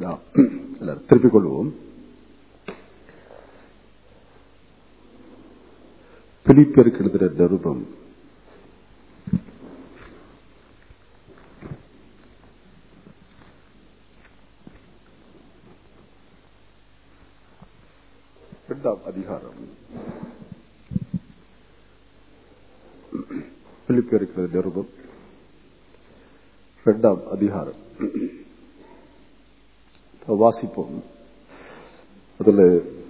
நாம் எல்லாரும் திருப்பிக் கொள்வோம் பிலிப்பியருக்கு எழுதுகிற நிருபம் இரண்டாம் அதிகாரம் பிலிப்பியருக்கு நிருபம் இரண்டாம் அதிகாரம் வாசிப்போம் அதுல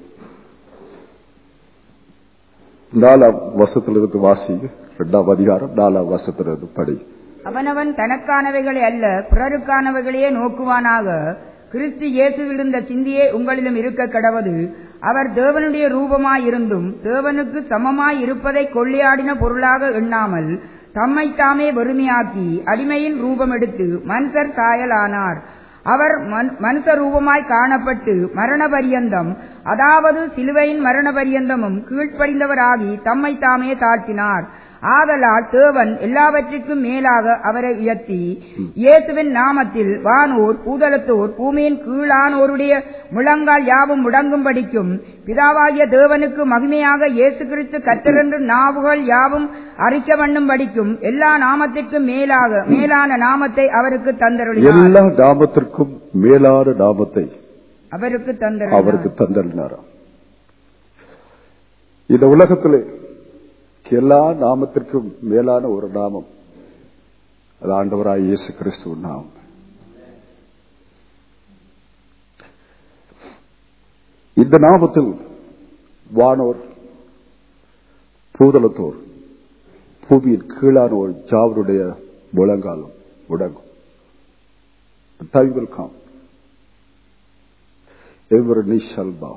நாலாம் வசத்திலிருந்து வாசி இரண்டாம் அதிகாரம் நாலாம் வசத்திலிருந்து படி அவனவன் தனக்கானவைகளை அல்ல பிறருக்கானவைகளையே நோக்குவானாக கிறிஸ்து இயேசுவிலிருந்த சிந்தியே உங்களிலும் இருக்க கடவது அவர் தேவனுடைய ரூபமாயிருந்தும் தேவனுக்கு சமமாய் இருப்பதை கொள்ளையாடின பொருளாக எண்ணாமல் தம்மை தாமே வெறுமையாக்கி அடிமையின் ரூபம் எடுத்து மனுஷர் சாயலானார் அவர் மனுஷ ரூபமாய் காணப்பட்டு மரண பரியந்தம் அதாவது சிலுவையின் மரண பரியந்தமும் கீழ்ப்படிந்தவராகி தம்மை தாமே தாழ்த்தினார் ஆதலால் தேவன் எல்லாவற்றிற்கும் மேலாக அவரை உயர்த்தி இயேசுவின் நாமத்தில் வானோர் பூதலத்தோர் பூமியின் கீழானோருடைய முழங்கால் யாவும் முடங்கும்படிக்கும் பிதாவாகிய தேவனுக்கு மகிமையாக இயேசு கிறிஸ்து கத்தரென்று நாவுகள் யாவும் அறிக்க பண்ணும்படிக்கும் எல்லா நாமத்திற்கும் மேலாக மேலான நாமத்தை அவருக்கு தந்தருளினார் எல்லா நாமத்திற்கும் மேலான நாமத்தை அவருக்கு அவருக்கு தந்தருளினார் தந்தளினாராம் இந்த உலகத்திலே எல்லா நாமத்திற்கும் மேலான ஒரு நாமம் அது ஆண்டவராய் இயேசு கிறிஸ்துவ நாமம் இந்த நாமத்தில் வானோர் பூதலத்தோர் பூமியின் கீழானோர் ஜாவருடைய முழங்காலம் முடங்கும் time will come every knee shall bow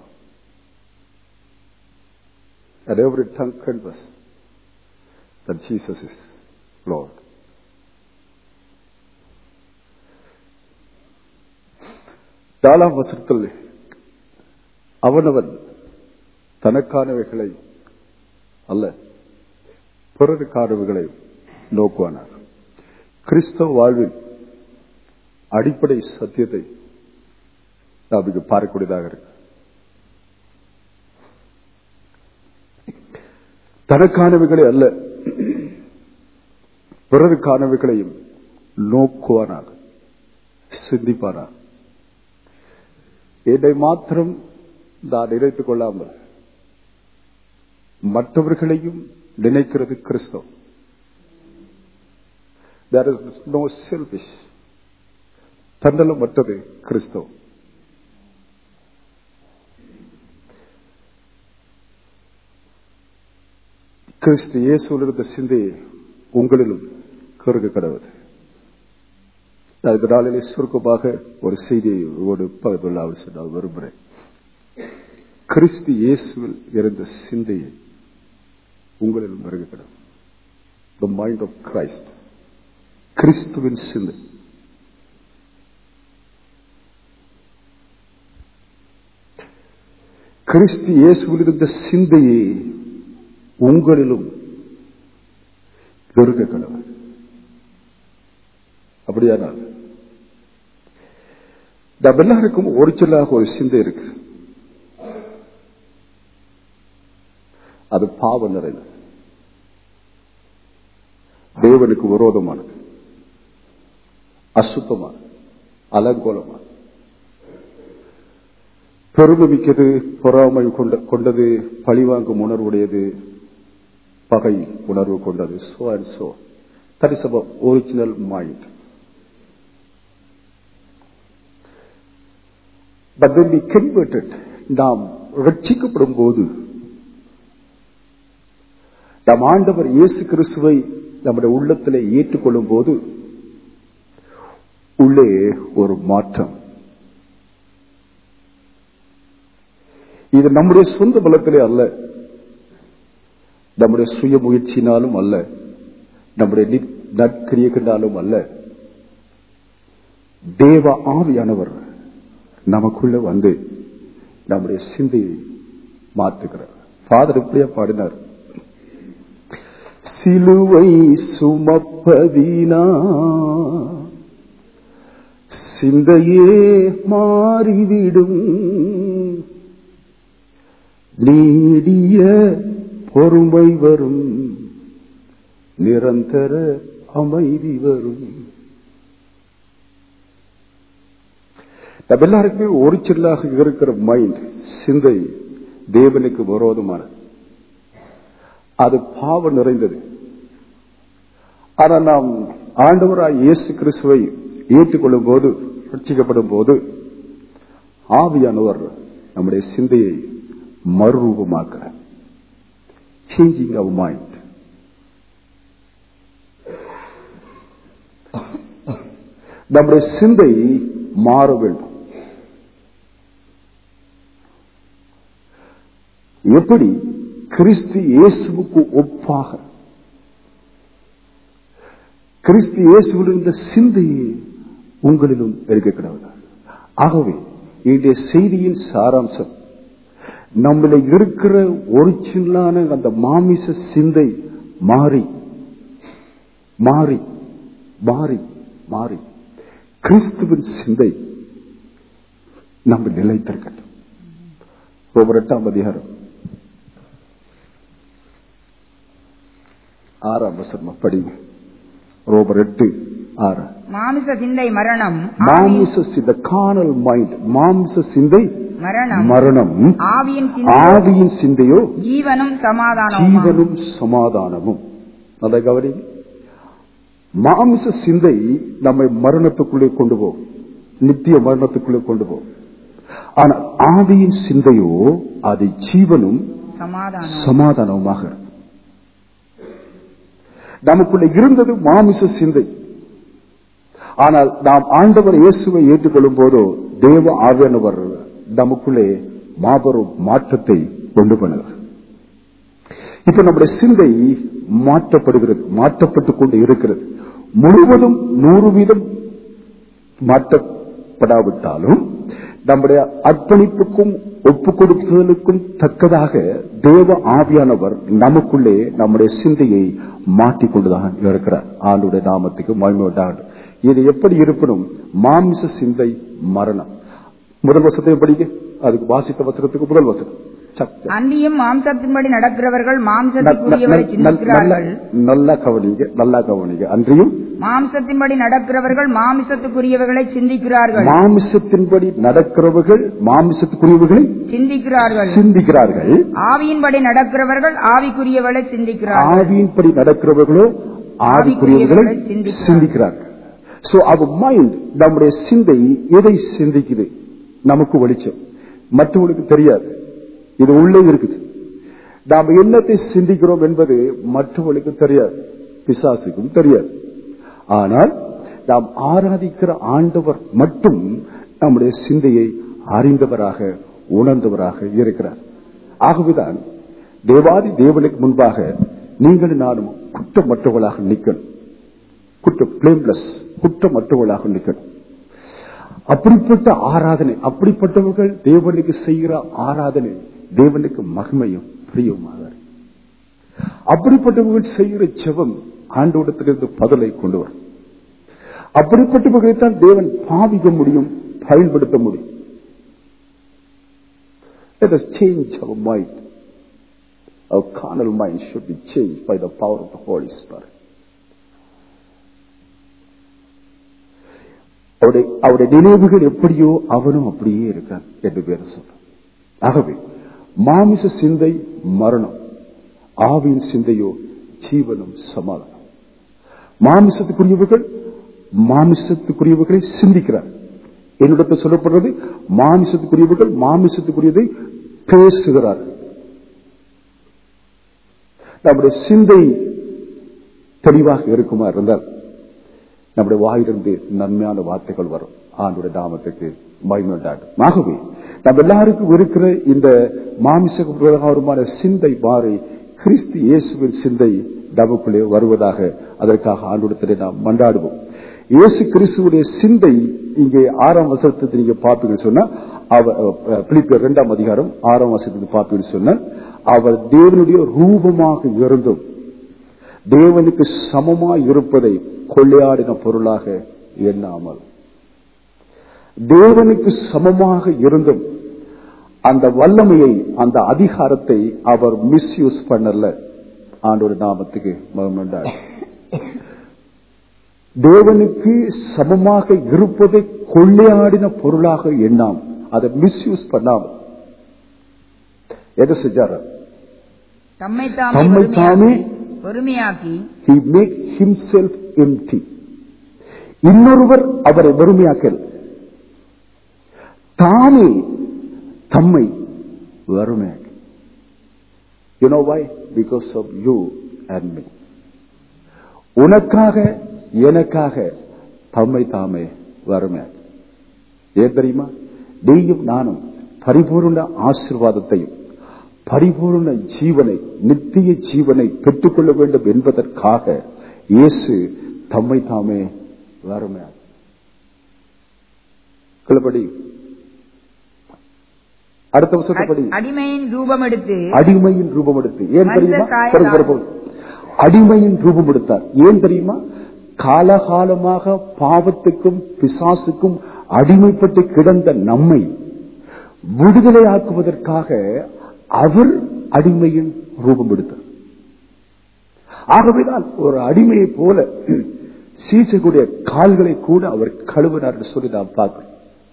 and every tongue confess that Jesus is Lord. நாலாம் வசனத்தில் அவனவன் தனக்கானவைகளை அல்ல பிறருக்கானவைகளை நோக்குவானார் கிறிஸ்தவ வாழ்வில் அடிப்படை சத்தியத்தை நாம் இங்கு பார்க்கக்கூடியதாக இருக்கு தனக்கானவைகளை அல்ல பிறருக்கானவைகளையும் நோக்குவானாக சிந்திப்பானாக என்னை மாத்திரம் நான் நினைத்துக் கொள்ளாமல் மற்றவர்களையும் நினைக்கிறது கிறிஸ்தவம் there is no selfish தன்னலம் மற்றது கிறிஸ்தவம் கிறிஸ்து இயேசுவில் இருந்த சிந்தையை உங்களிலும் கருக கடவுது நான் இந்த நாளிலே சுருக்கமாக ஒரு செய்தியை ஒரு பகிர்ந்துள்ளாமல் சொன்னால் விரும்புகிறேன் கிறிஸ்து இயேசுவில் இருந்த சிந்தையை உங்களிலும் வருக கடவுள் த மைண்ட் ஆஃப் கிரைஸ்ட் கிறிஸ்துவின் சிந்தை கிறிஸ்து இயேசுவில் இருந்த சிந்தையை உங்களிலும் இருக்க கடவுள் அப்படியானால் நம்ம எல்லாருக்கும் ஒரிஜினலாக ஒரு சிந்தை இருக்கு அது பாவ நிறைந்தது தேவனுக்கு விரோதமானது அசுத்தமானது அலங்கோலமானது பெருமை மிக்கது பொறாமை கொண்ட கொண்டது பழிவாங்கும் உணர்வுடையது பகை உணர்வு கொண்டது so and so that is our original mind but when be converted நாம் ரட்சிக்கப்படும் போது நம் ஆண்டவர் இயேசு கிறிஸ்துவை நம்முடைய உள்ளத்திலே ஏற்றுக்கொள்ளும் போது உள்ளே ஒரு மாற்றம் இது நம்முடைய சொந்த பலத்திலே அல்ல நம்முடைய சுய முயற்சியினாலும் அல்ல நம்முடைய நற்கிரியர்களாலும் அல்ல தேவ ஆவியானவர் நமக்குள்ள வந்து நம்முடைய சிந்தையை மாற்றுகிறார் ஃபாதர் இப்படியா பாடினார் சிலுவை சுமப்பதினா சிந்தையே மாறிவிடும் நீடிய பொறுமை வரும் நிரந்தர அமைதி வரும் நம்ம எல்லாருக்குமே ஒரிஜினலாக இருக்கிற மைண்ட் சிந்தை தேவனுக்கு விரோதமானது அது பாவம் நிறைந்தது ஆனா நாம் ஆண்டவராய் இயேசு கிறிஸ்துவை ஏற்றுக்கொள்ளும் போது ரட்சிக்கப்படும் போது ஆவியானவர் நம்முடைய சிந்தையை மறுரூபமாக்குறார் சேஞ்சிங் அவர் மைண்ட் நம்முடைய சிந்தை மாற வேண்டும் எப்படி கிறிஸ்து இயேசுவுக்கு ஒப்பாக கிறிஸ்து இயேசுவில் இருந்த சிந்தையை உங்களிலும் இருக்க கிடவுது ஆகவே இன்றைய செய்தியின் சாராம்சம் நம்மள இருக்கிற ஒரிஜினலான அந்த மாமிச சிந்தை மாறி மாறி மாறி மாறி கிறிஸ்துவின் சிந்தை நம்ம நிலைத்திருக்கட்டும் ஒவ்வொரு எட்டாம் அதிகாரம் ஆறாம் வசனம் படிங்க ரோபர் எட்டு ஆறு மாமிச சிந்தை மரணம் ஆவியின் மாமிச சிந்த காணல் மைண்ட் மாமிச சிந்தை மரணம் மரணம் ஆவியின் சிந்தை ஆவியின் சிந்தையோ ஜீவனும் சமாதானமும் ஜீவனும் சமாதானமும் நல்ல கவனி மாமிச சிந்தை நம்மை மரணத்துக்குள்ளே கொண்டு போகும் நித்திய மரணத்துக்குள்ளே கொண்டு போகும் ஆனா ஆவியின் சிந்தையோ அது ஜீவனும் சமாதானம் சமாதானமாக இருக்கும். நமக்குள்ள இருந்தது மாமிச சிந்தை ஆனால் நாம் ஆண்டவர் இயேசுவை ஏற்றுக்கொள்ளும் போதோ தேவ ஆவியானவர் நமக்குள்ளே மாபெரும் மாற்றத்தை கொண்டு பண்ணுவார் இப்ப நம்முடைய சிந்தை மாற்றப்படுகிறது மாற்றப்பட்டுக் கொண்டு இருக்கிறது முழுவதும் நூறு வீதம் மாற்றப்படாவிட்டாலும் நம்முடைய அர்ப்பணிப்புக்கும் ஒப்பு கொடுப்புகளுக்கும் தக்கதாக தேவ ஆவியானவர் நமக்குள்ளே நம்முடைய சிந்தையை மாற்றிக்கொண்டுதான் இருக்கிறார் ஆண்டுடைய நாமத்துக்கு மகிமையுண்டாகட்டும் இது எப்படி இருக்கணும் மாமிச சிந்தை மரணம் முதல் வசத்தை படிக்க அதுக்கு வாசித்த வசனத்துக்கு முதல் வசனம் சக், சக். அன்றியும் மாம்சத்தின்படி நடக்கிறவர்கள் நல்- மாம்சத்துக்குரியவரை நல்- நல்- நல்லா சிந்திக்கிறார்கள் நல்லா கவனிங்க நல்லா கவனிங்க அன்றியும் மாம்சத்தின்படி நடக்கிறவர்கள் மாமிசத்துக்குரியவர்களை சிந்திக்கிறார்கள் மாமிசத்தின்படி நடக்கிறவர்கள் மாமிசத்துக்குரியவர்களை சிந்திக்கிறார்கள் சிந்திக்கிறார்கள் ஆவியின்படி நடக்கிறவர்கள் ஆவிக்குரியவர்களை சிந்திக்கிறார்கள் ஆவியின்படி நடக்கிறவர்களோ ஆவிக்குரியவர்களை ஆவிக்குரியவர்களை சிந்திக்கிறார்கள். சிந்திக்கிறார்கள் சோ அவர் மைண்ட் நம்முடைய சிந்தை எதை சிந்திக்குது நமக்கு வெளிச்சம் மற்றவங்களுக்கு தெரியாது இது உள்ளே இருக்குது நாம் என்னத்தை சிந்திக்கிறோம் என்பது மற்றவர்களுக்கு தெரியாது பிசாசுக்கும் தெரியாது ஆனால் நாம் ஆராதிக்கிற ஆண்டவர் மட்டும் நம்முடைய சிந்தையை அறிந்தவராக உணர்ந்தவராக இருக்கிறார் ஆகவேதான் தேவாதி தேவனுக்கு முன்பாக நீங்களும் நானும் குற்றமற்றவர்களாக நிற்கணும் குற்ற பிளேம்லெஸ் குற்றமற்றவர்களாக நிற்கணும் அப்படிப்பட்ட ஆராதனை அப்படிப்பட்டவர்கள் தேவனுக்கு செய்கிற ஆராதனை தேவனுக்கு மகிமையும் பிரியமாக இருக்கும். அப்படிப்பட்டவர்கள் செய்கிற ஜெபம் ஆண்டோடத்திலிருந்து பதிலை கொண்டு வரும் அப்படிப்பட்டவர்களைத்தான் தேவன் பாவிக்க முடியும் பயன்படுத்த முடியும் Let us change our mind. Our carnal mind should be changed by the power of the Holy Spirit. அவருடைய அவருடைய நினைவுகள் எப்படியோ அவனும் அப்படியே இருக்கான் என்று பேர் சொல்றான் ஆகவே மாமிச சிந்தை மரணம் ஆவியின் சிந்தையோ ஜீவனும் சமாதானம் மாமிசத்துக்குரியவர்கள் மாமிசத்துக்குரியவர்களை சிந்திக்கிறார் என்னிடத்தில் சொல்லப்படுறது மாமிசத்துக்குரியவர்கள் மாமிசத்துக்குரியதை பேசுகிறார்கள் நம்முடைய சிந்தை தெளிவாக இருக்குமா இருந்தால் நம்முடைய வாயிலிருந்து நன்மையான வார்த்தைகள் வரும் ஆண்டுடைய நாமத்துக்கு மகிமையுண்டாகும் ஆகவே நம்ம எல்லாருக்கும் இருக்கிற இந்த மாமிச பிரகாரமான சிந்தை மாறி கிறிஸ்து இயேசுவின் சிந்தை நமக்குள்ளே வருவதாக அதற்காக ஆண்டுடத்திலே நாம் மன்றாடுவோம் இயேசு கிறிஸ்துவுடைய சிந்தை இங்கே ஆறாம் வசனத்தை நீங்க பார்ப்பீங்கன்னு சொன்னா அவர் பிலிப்பியர் இரண்டாம் அதிகாரம் ஆறாம் வசனத்தை பார்ப்பீங்கன்னு சொன்னா அவர் தேவனுடைய ரூபமாக இருந்தும் தேவனுக்கு சமமாய் இருப்பதை கொள்ளையாடின பொருளாக எண்ணாமல் தேவனுக்கு சமமாக இருந்தும் அந்த வல்லமையை அந்த அதிகாரத்தை அவர் மிஸ்யூஸ் பண்ணல ஆண்டோட நாமத்துக்கு மகமண்டார் தேவனுக்கு சமமாக இருப்பதை கொள்ளையாடின பொருளாக எண்ணாம் அதை மிஸ்யூஸ் பண்ணாம என்ன செஞ்சாரு தம்மை தாமே தம்மை தாமே வெறுமையாக்கி he make himself empty இன்னொருவர் அவரை வெறுமையாக்கல் தானே தம்மை வெறுமையாக்கி you know why because of you and me உனக்காக எனக்காக தம்மை தாமே வறுமையாக்கி ஏன் தெரியுமா நீயும் நானும் பரிபூர்ண ஆசிர்வாதத்தையும் பரிபூர்ண ஜீவனை நித்திய ஜீவனை பெற்றுக்கொள்ள வேண்டும் என்பதற்காக இயேசு தம்மை தாமே வறுமையாக்கி கிளப்படி அடுத்த வருஷத்தப்படி அடிமையின் ரூபம் எடுத்து அடிமையின் ரூபம் எடுத்து ஏன் மனித தெரியுமா சாயலாக. பொறு, பொறு, பொறு. அடிமையின் ரூபம் எடுத்தார் ஏன் தெரியுமா காலகாலமாக பாவத்துக்கும் பிசாசுக்கும் அடிமைப்பட்டு கிடந்த நம்மை விடுதலையாக்குவதற்காக அவர் அடிமையின் ரூபம் எடுத்தார் ஆகவேதான் ஒரு அடிமையை போல சீசக்கூடிய கால்களை கூட அவர் கழுவினார் என்று சொல்லி நாம் பார்க்கிறோம்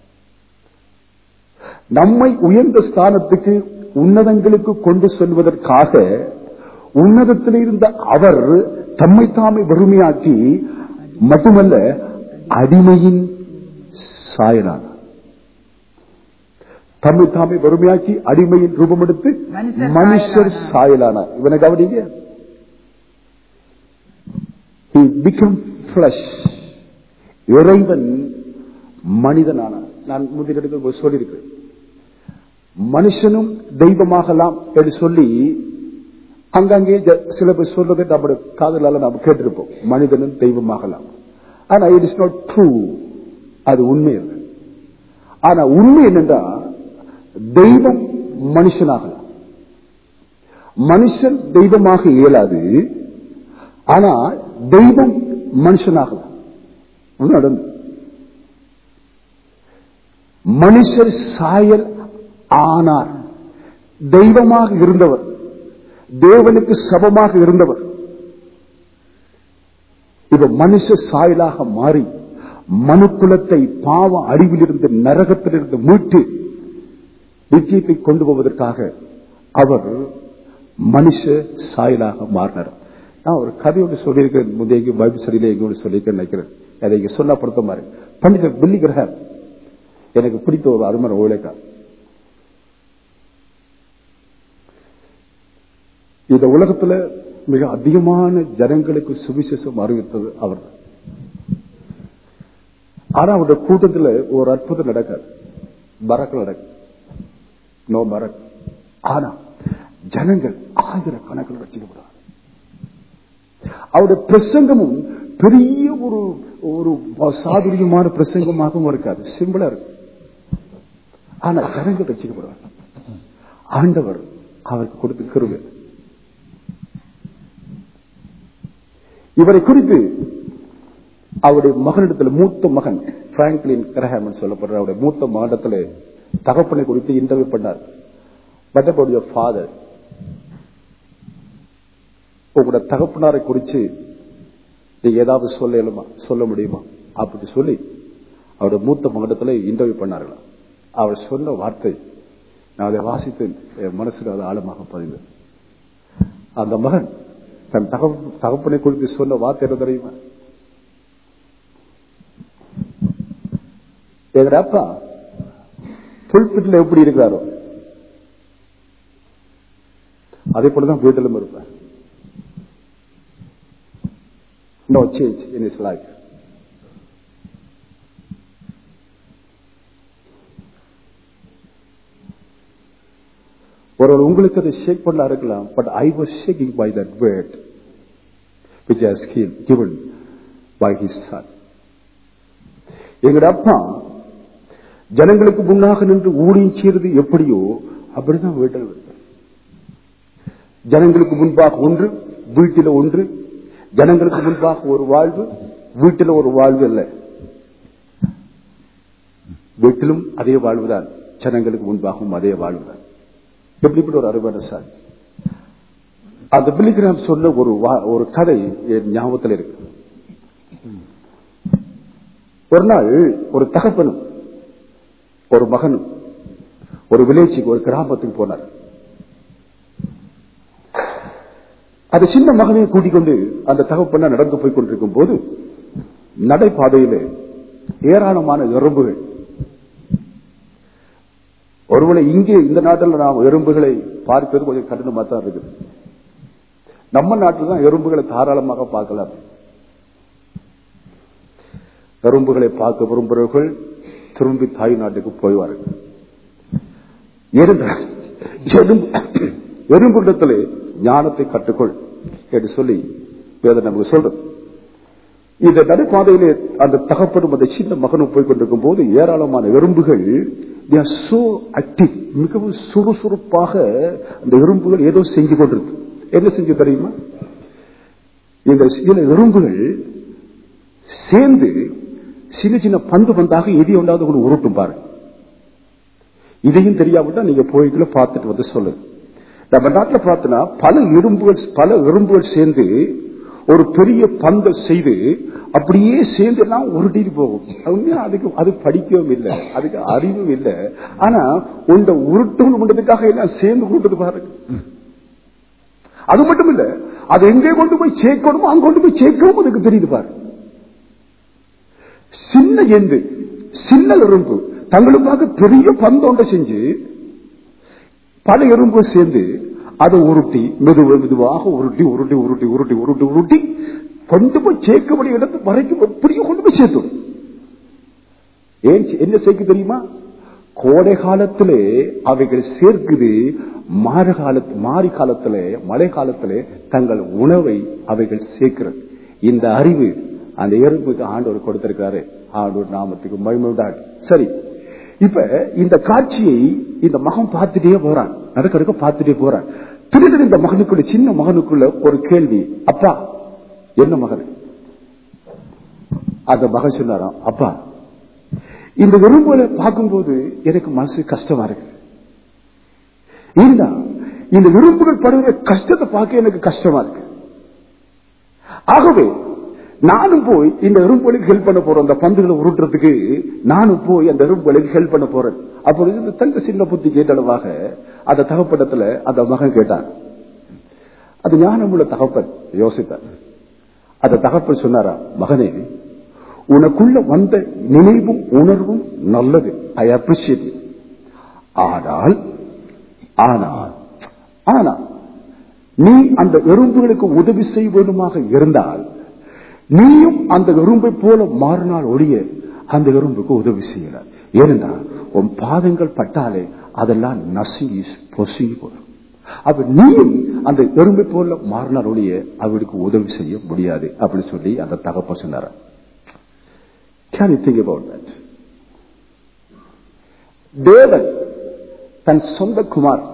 நம்மை உயர்ந்த ஸ்தானத்துக்கு உன்னதங்களுக்கு கொண்டு செல்வதற்காக உன்னதத்தில் இருந்த அவர் தம்மை தாமே வறுமையாக்கி மட்டுமல்ல அடிமையின் சாயலானார் தம்மை தாமே வறுமையாக்கி அடிமையின் ரூபம் எடுத்து மனுஷர் மனுஷர் சாயலானார். சாயலானார் இவனை கவனிங்க he became flesh இறைவன் மனிதனானார் நான் முந்தின சொல்லியிருக்கிறேன் மனுஷனும் தெய்வமாகலாம் என்று சொல்லி அங்கங்கே ஜ- சில பேர் சொல்றதை நம்முடைய காதலால நாம் கேட்டிருப்போம் மனிதனும் தெய்வமாகலாம் ஆனா இட் இஸ் நாட் ட்ரூ அது உண்மை இல்லை ஆனா உண்மை என்னன்னா தெய்வம் மனுஷனாகலாம் மனுஷன் தெய்வமாக இயலாது ஆனா தெய்வம் மனுஷனாகலாம் ஒண்ணு நடந்து மனுஷர் சாயல் ஆனார் தெய்வமாக இருந்தவர் தேவனுக்கு சமமாக இருந்தவர் இப்ப மனுஷ சாயலாக மாறி மனுக்குலத்தை பாவ அறிவிலிருந்து நரகத்திலிருந்து மீட்டு நித்தியத்தை கொண்டு போவதற்காக அவர் மனுஷ சாயலாக மாறினார் நான் ஒரு கதையோடு சொல்லியிருக்கிறேன் முந்தைய பைபிள் சரியில எங்கோடு சொல்லியிருக்கேன் நினைக்கிறேன் அதை இங்க சொன்னா பொருத்த மாதிரி பண்டிதர் பில்லி கிரஹாம் எனக்கு பிடித்த ஒரு அருமன ஓலைக்கா இந்த உலகத்துல மிக அதிகமான ஜனங்களுக்கு சுவிசேஷம் அறிவித்தது அவர் ஆனா அவருடைய கூட்டத்துல ஒரு அற்புதம் நடக்காது பறக்க நடக்கும் நோ பறக் ஆனா ஜனங்கள் ஆயிரக்கணக்கில் ரசிக்கப்படுவார் அவருடைய பிரசங்கமும் பெரிய ஒரு ஒரு சாதுரியமான பிரசங்கமாகவும் இருக்காது சிம்பிளா இருக்கு ஆனா ஜனங்கள் ரசிக்கப்படுவார் ஆண்டவர் அவருக்கு கொடுத்த கிருபை இவரை குறித்து அவருடைய மகனிடத்தில் மூத்த மகன் பிராங்க்லின் கிரஹாமன் சொல்லப்படுற அவருடைய மூத்த மகனிடத்தில் தகப்பனை குறித்து இன்டர்வியூ பண்ணார் பட் அபவுட் யுவர் ஃபாதர் உங்களோட தகப்பனாரை குறித்து நீங்க ஏதாவது சொல்ல இயலுமா சொல்ல முடியுமா அப்படி சொல்லி அவருடைய மூத்த மகனிடத்தில் இன்டர்வியூ பண்ணார்களாம் அவர் சொன்ன வார்த்தை நான் அதை வாசித்து என் மனசுக்கு அது ஆழமாக பதிந்தது அந்த மகன் தன் தகப்ப- தகப்பனை குறித்து சொன்ன வார்த்தை என்ன தெரியுமா எங்க அப்பா புல்பிட்ல எப்படி இருக்கிறாரோ அதே போலதான் வீட்டிலும் இருப்பார் no change in his life ஒருவர் உங்களுக்கு அதை ஷேக் பண்ண இருக்கலாம் but I was shaking by that word which has given by his son எங்கட அப்பா ஜனங்களுக்கு முன்னாக நின்று ஊழியம் செய்யறது எப்படியோ அப்படிதான் வீட்டில் இருப்பார். ஜனங்களுக்கு முன்பாக ஒன்று வீட்டில் ஒன்று ஜனங்களுக்கு முன்பாக ஒரு வாழ்வு வீட்டில் ஒரு வாழ்வு இல்லை வீட்டிலும் அதே வாழ்வுதான் ஜனங்களுக்கு முன்பாகவும் அதே வாழ்வுதான் எப்படிப்பட்ட ஒரு அருமையான சார் அந்த பிலிகிராம் சொன்ன ஒரு வா- ஒரு கதை என் ஞாபகத்தில் இருக்கு ஒரு நாள் ஒரு தகப்பனும் ஒரு மகனும் ஒரு வில்லேஜுக்கு ஒரு கிராமத்துக்கு போனார் அந்த சின்ன மகனை கூட்டிக் கொண்டு அந்த தகப்பன நடந்து போய் கொண்டிருக்கும் போது நடைபாதையில ஏராளமான எறும்புகள் ஒருவேளை இங்கே இந்த நாட்டில் நாம் எறும்புகளை பார்ப்பது கொஞ்சம் கடினமா தான் இருக்குது நம்ம நாட்டில் தான் எறும்புகளை தாராளமாக பார்க்கலாம் எறும்புகளை பார்க்க விரும்புகிறவர்கள் திரும்பி தாய் நாட்டுக்கு போய்வார்கள் ஏனென்றால் எறும்பு எறும்பிடத்திலே ஞானத்தை கற்றுக்கொள் என்று சொல்லி வேதம் நமக்கு சொல்றது இந்த நடுப்பாதையிலே அந்த தகப்பனும் அந்த சின்ன மகனும் போய் கொண்டிருக்கும் போது ஏராளமான எறும்புகள் they are so active மிகவும் சுறுசுறுப்பாக அந்த எறும்புகள் ஏதோ செஞ்சு கொண்டிருக்கு என்ன செஞ்சு தெரியுமா இந்த சில எறும்புகள் சேர்ந்து சின்ன சின்ன பந்து பந்தாக எதி ஒன்றாவது உங்களுக்கு உருட்டும் பாரு இதையும் தெரியாவிட்டா நீங்க போய்க்குள்ள பார்த்துட்டு வந்து சொல்லுங்க நம்ம நாட்டில் பார்த்தோன்னா பல எறும்புகள் பல எறும்புகள் சேர்ந்து ஒரு பெரிய பந்தை செய்து அப்படியே சேர்ந்து எல்லாம் உருட்டிட்டு போகும் உண்மையா அதுக்கு அது படிக்கவும் இல்லை அதுக்கு அறிவும் இல்லை ஆனா உண்ட உருட்டும் பண்றதுக்காக எல்லாம் சேர்ந்து உருட்டுது பாருங்க அது மட்டும் இல்ல அது எங்கே கொண்டு போய் சேர்க்கணுமோ அங்க கொண்டு போய் சேர்க்கவும் அதுக்கு தெரியுது பாரு சின்ன எந்து சின்ன எறும்பு தங்களுக்காக பெரிய பந்தோண்ட செஞ்சு பல எறும்பு சேர்ந்து அதை உருட்டி மெதுவா மெதுவாக உருட்டி உருட்டி உருட்டி உருட்டி உருட்டி உருட்டி கொண்டு போய் சேர்க்கக்கூடிய இடத்து வரைக்கும் எப்படியும் கொண்டு போய் சேர்த்து ஏன் சே- என்ன சேர்க்கு தெரியுமா கோடை காலத்திலே அவைகள் சேர்க்குது மாறு காலத்து மாறி காலத்திலே மழை காலத்திலே தங்கள் உணவை அவைகள் சேர்க்கிறது இந்த அறிவு அந்த எறும்புக்கு ஆண்டவர் கொடுத்திருக்காரு ஆண்டவர் நாமத்துக்கு மகிமையுண்டாடு சரி இப்ப இந்த காட்சியை இந்த மகன் பார்த்துட்டே போறான் நடக்க நடக்க பார்த்துட்டே போறான் திருடன் இந்த மகனுக்குள்ள சின்ன மகனுக்குள்ள ஒரு கேள்வி அப்பா என்ன மகன் அந்த மகன் சொன்னாராம் அப்பா இந்த எறும்புகளை பார்க்கும்போது எனக்கு மனசு கஷ்டமா இருக்கு ஏன்னா இந்த எறும்புகள் படுகிற கஷ்டத்தை பார்க்க எனக்கு கஷ்டமா இருக்கு ஆகவே நானும் போய் இந்த எறும்புகளுக்கு ஹெல்ப் பண்ண போறேன் அந்த பந்துகளை உருட்டுறதுக்கு நானும் போய் அந்த எறும்புகளுக்கு ஹெல்ப் பண்ண போறேன் அப்பொழுது இந்த தங்க சின்ன புத்தி கேட்டளவாக அந்த தகப்படத்துல அந்த மகன் கேட்டான் அது ஞானமுள்ள தகப்பன் யோசித்தார் அந்த தகப்பன் சொன்னாரா மகனே உனக்குள்ள வந்த நினைவும் உணர்வும் நல்லது ஐ அப்ரிசியேட் ஆனால் ஆனால் ஆனால் நீ அந்த எறும்புகளுக்கு உதவி செய்வதுமாக இருந்தால் நீயும் அந்த எறும்பை போல மாறினால் ஒழிய அந்த எறும்புக்கு உதவி செய்யலாம் ஏனென்றால் உன் பாதங்கள் பட்டாலே அதெல்லாம் நசுங்கி பொசுங்கி போடும் அப்ப நீயும் அந்த எறும்பை போல மாறினால் ஒழிய அவளுக்கு உதவி செய்ய முடியாது அப்படின்னு சொல்லி அந்த தகப்ப சொன்னார can you think about that தேவன் தன் சொந்த குமார்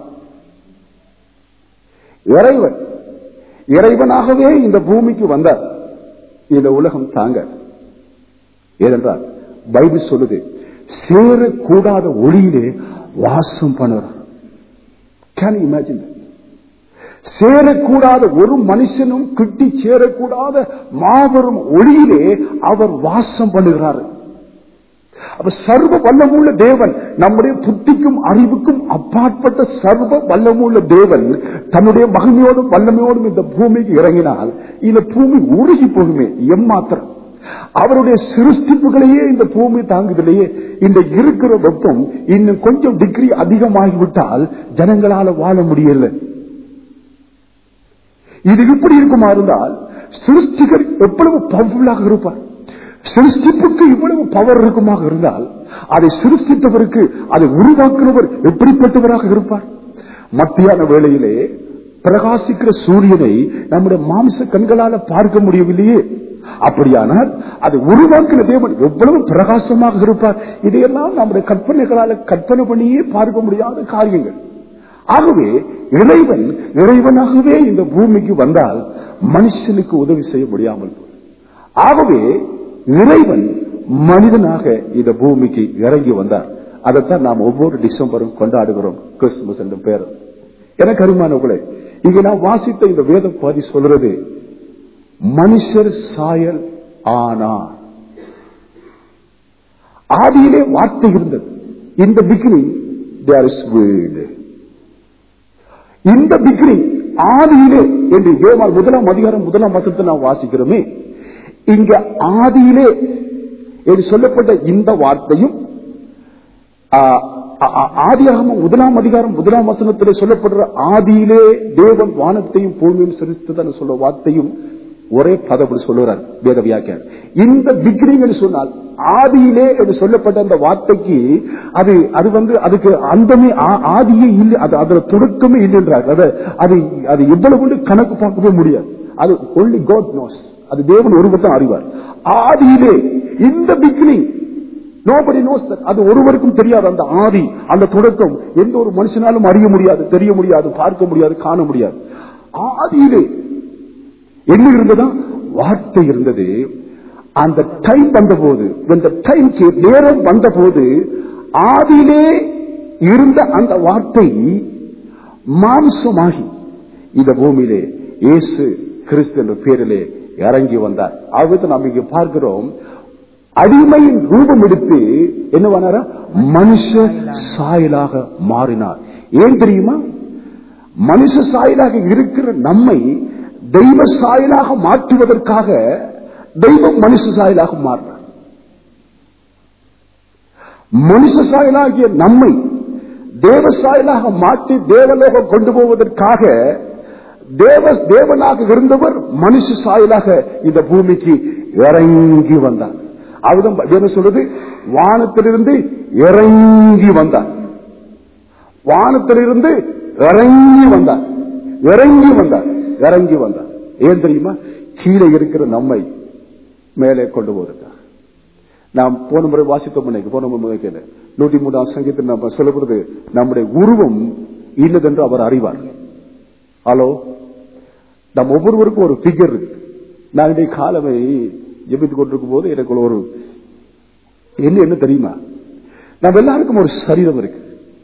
இறைவன் இறைவனாகவே இந்த பூமிக்கு வந்தார் இந்த உலகம் தாங்க ஏனென்றால் பைபிள் சொல்லுது சேரக்கூடாத ஒளியிலே வாசம் பண்ணுறார் கேன் இமேஜின் சேரக்கூடாத ஒரு மனுஷனும் கிட்டி சேரக்கூடாத மாபெரும் ஒளியிலே அவர் வாசம் பண்ணுகிறார் அப்ப சர்வ வல்லமுள்ள தேவன் நம்முடைய புத்திக்கும் அறிவுக்கும் அப்பாற்பட்ட சர்வ வல்லமுள்ள தேவன் தன்னுடைய மகிமையோடும் வல்லமையோடும் இந்த பூமிக்கு இறங்கினால் இந்த பூமி உருகி போகுமே எம்மாத்திரம் அவருடைய சிருஷ்டிப்புகளையே இந்த பூமி தாங்குதலையே இந்த இருக்கிற வெப்பம் இன்னும் கொஞ்சம் டிகிரி அதிகமாகிவிட்டால் ஜனங்களால வாழ முடியல இது இப்படி இருக்குமா இருந்தால் சிருஷ்டிகர் எவ்வளவு பவர்ஃபுல்லாக இருப்பார் சிருஷ்டிப்புக்கு இவ்வளவு பவர் இருக்குமாக இருந்தால் அதை சிருஷ்டித்தவருக்கு அதை உருவாக்குறவர் எப்படிப்பட்டவராக இருப்பார் மத்தியான வேளையிலே பிரகாசிக்கிற சூரியனை நம்முடைய மாம்ச கண்களால பார்க்க முடியவில்லையே அப்படியானால் அதை உருவாக்கின தேவன் எவ்வளவு பிரகாசமாக இருப்பார் இதையெல்லாம் நம்முடைய கற்பனைகளால கற்பனை பண்ணியே பார்க்க முடியாத காரியங்கள் ஆகவே இறைவன் இறைவனாகவே இந்த பூமிக்கு வந்தால் மனுஷனுக்கு உதவி செய்ய முடியாமல் போகும். ஆகவே இறைவன் மனிதனாக இந்த பூமிக்கு இறங்கி வந்தார் அதைத்தான் நாம் ஒவ்வொரு டிசம்பரும் கொண்டாடுகிறோம் கிறிஸ்துமஸ் என்ற பேர் எனக்கு அருமானவர்களே இங்க நான் வாசித்த இந்த வேத பாதி சொல்றது மனுஷர் சாயல் ஆனார் ஆதியிலே வார்த்தை இருந்தது in the beginning there is word in the beginning ஆதியிலே என்று யோவான் முதலாம் அதிகாரம் முதலாம் வசத்தை நாம் வாசிக்கிறோமே இங்க ஆதியிலே என்று சொல்லப்பட்ட இந்த வார்த்தையும் ஆதியாகம முதலாம் அதிகாரம் முதலாம் வசனத்திலே சொல்லப்படுற ஆதியிலே தேவன் வானத்தையும் பூமியும் சிரித்ததன் சொல்ல வார்த்தையும் ஒரே பதப்படி சொல்லுறார் வேத வியாக்கியம் இந்த பிக்ரிங் என்று சொன்னால் ஆதியிலே என்று சொல்லப்பட்ட அந்த வார்த்தைக்கு அது அது வந்து அதுக்கு அந்தமே ஆதியே இல்லை அது அதுல தொடக்கமே இல்லைன்றார் அது அது அது எவ்வளவு கணக்கு பார்க்கவே முடியாது அது ஒன்லி காட் நோஸ் அது தேவன் ஒருவர் தான் அறிவார் ஆதியிலே இந்த பிக்னிங் நோபடி நோஸ் அது ஒருவருக்கும் தெரியாது அந்த ஆதி அந்த தொடக்கம் எந்த ஒரு மனுஷனாலும் அறிய முடியாது தெரிய முடியாது பார்க்க முடியாது காண முடியாது ஆதியிலே என்ன இருந்ததா வார்த்தை இருந்தது அந்த டைம் வந்தபோது இந்த டைம் நேரம் வந்தபோது ஆதியிலே இருந்த அந்த வார்த்தை மாம்சமாகி இந்த பூமியிலே இயேசு கிறிஸ்து என்ற பேரிலே இறங்கி வந்தார் ஆகவே நாம் இங்க பார்க்கிறோம் அடிமையின் ரூபம் எடுத்து என்ன பண்ணாரா மனுஷ சாயலாக மாறினார் ஏன் தெரியுமா மனுஷ சாயலாக இருக்கிற நம்மை தெய்வ சாயலாக மாற்றுவதற்காக தெய்வம் மனுஷ சாயலாக மாறினார் மனுஷ சாயலாகிய நம்மை தேவ சாயலாக மாற்றி தேவலோகம் கொண்டு போவதற்காக தேவ தேவனாக இருந்தவர் மனுஷ சாயலாக இந்த பூமிக்கு இறங்கி வந்தார் அவர்தான் என்ன சொல்றது வானத்திலிருந்து இறங்கி வந்தார் வானத்திலிருந்து இறங்கி வந்தார் இறங்கி வந்தார் இறங்கி வந்தார் ஏன் தெரியுமா கீழே இருக்கிற நம்மை மேலே கொண்டு போவதற்காக நாம் போன முறை வாசித்த முன்னைக்கு போன முறை கேளு நூற்றி மூன்றாம் சங்கத்தில் நம்ம சொல்லப்படுது நம்முடைய உருவம் இல்லதென்று அவர் அறிவார் ஹலோ நம் ஒவ்வொருவருக்கும் ஒரு பிகர் இருக்கு நான் இன்றைய காலமை ஜெபித்துக் கொண்டிருக்கும் போது எனக்கு ஒரு என்ன என்ன தெரியுமா நம்ம எல்லாருக்கும் ஒரு சரீரம் இருக்கு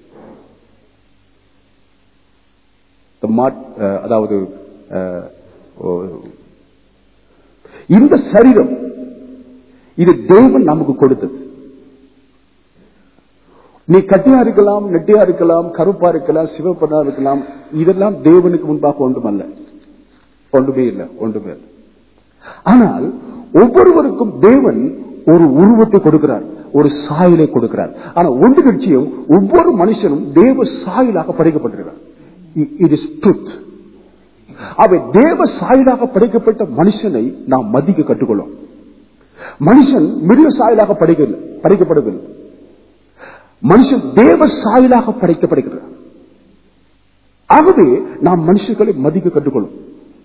அதாவது இந்த சரீரம் இது தேவன் நமக்கு கொடுத்தது நீ கட்டியா இருக்கலாம் நெட்டியா இருக்கலாம் கருப்பா இருக்கலாம் சிவப்பனா இருக்கலாம் இதெல்லாம் தேவனுக்கு முன்பாக ஒன்றுமல்ல ஒன்றுமே இல்லை ஒன்றுமே இல்லை ஆனால் ஒவ்வொருவருக்கும் தேவன் ஒரு உருவத்தை கொடுக்கிறார் ஒரு சாயலை கொடுக்கிறார் ஆனா ஒன்று கட்சியும் ஒவ்வொரு மனுஷனும் தேவ சாயலாக படைக்கப்பட்டிருக்கிறார் இட் இஸ் ட்ரூத் அவை தேவ சாயலாக படைக்கப்பட்ட மனுஷனை நாம் மதிக்க கற்றுக்கொள்ளும் மனுஷன் மிருக சாயலாக படைக்கவில்லை படைக்கப்படவில்லை மனுஷன் தேவ சாயலாக படைக்கப்படுகிறார் ஆகவே நாம் மனுஷர்களை மதிக்க கற்றுக்கொள்ளும்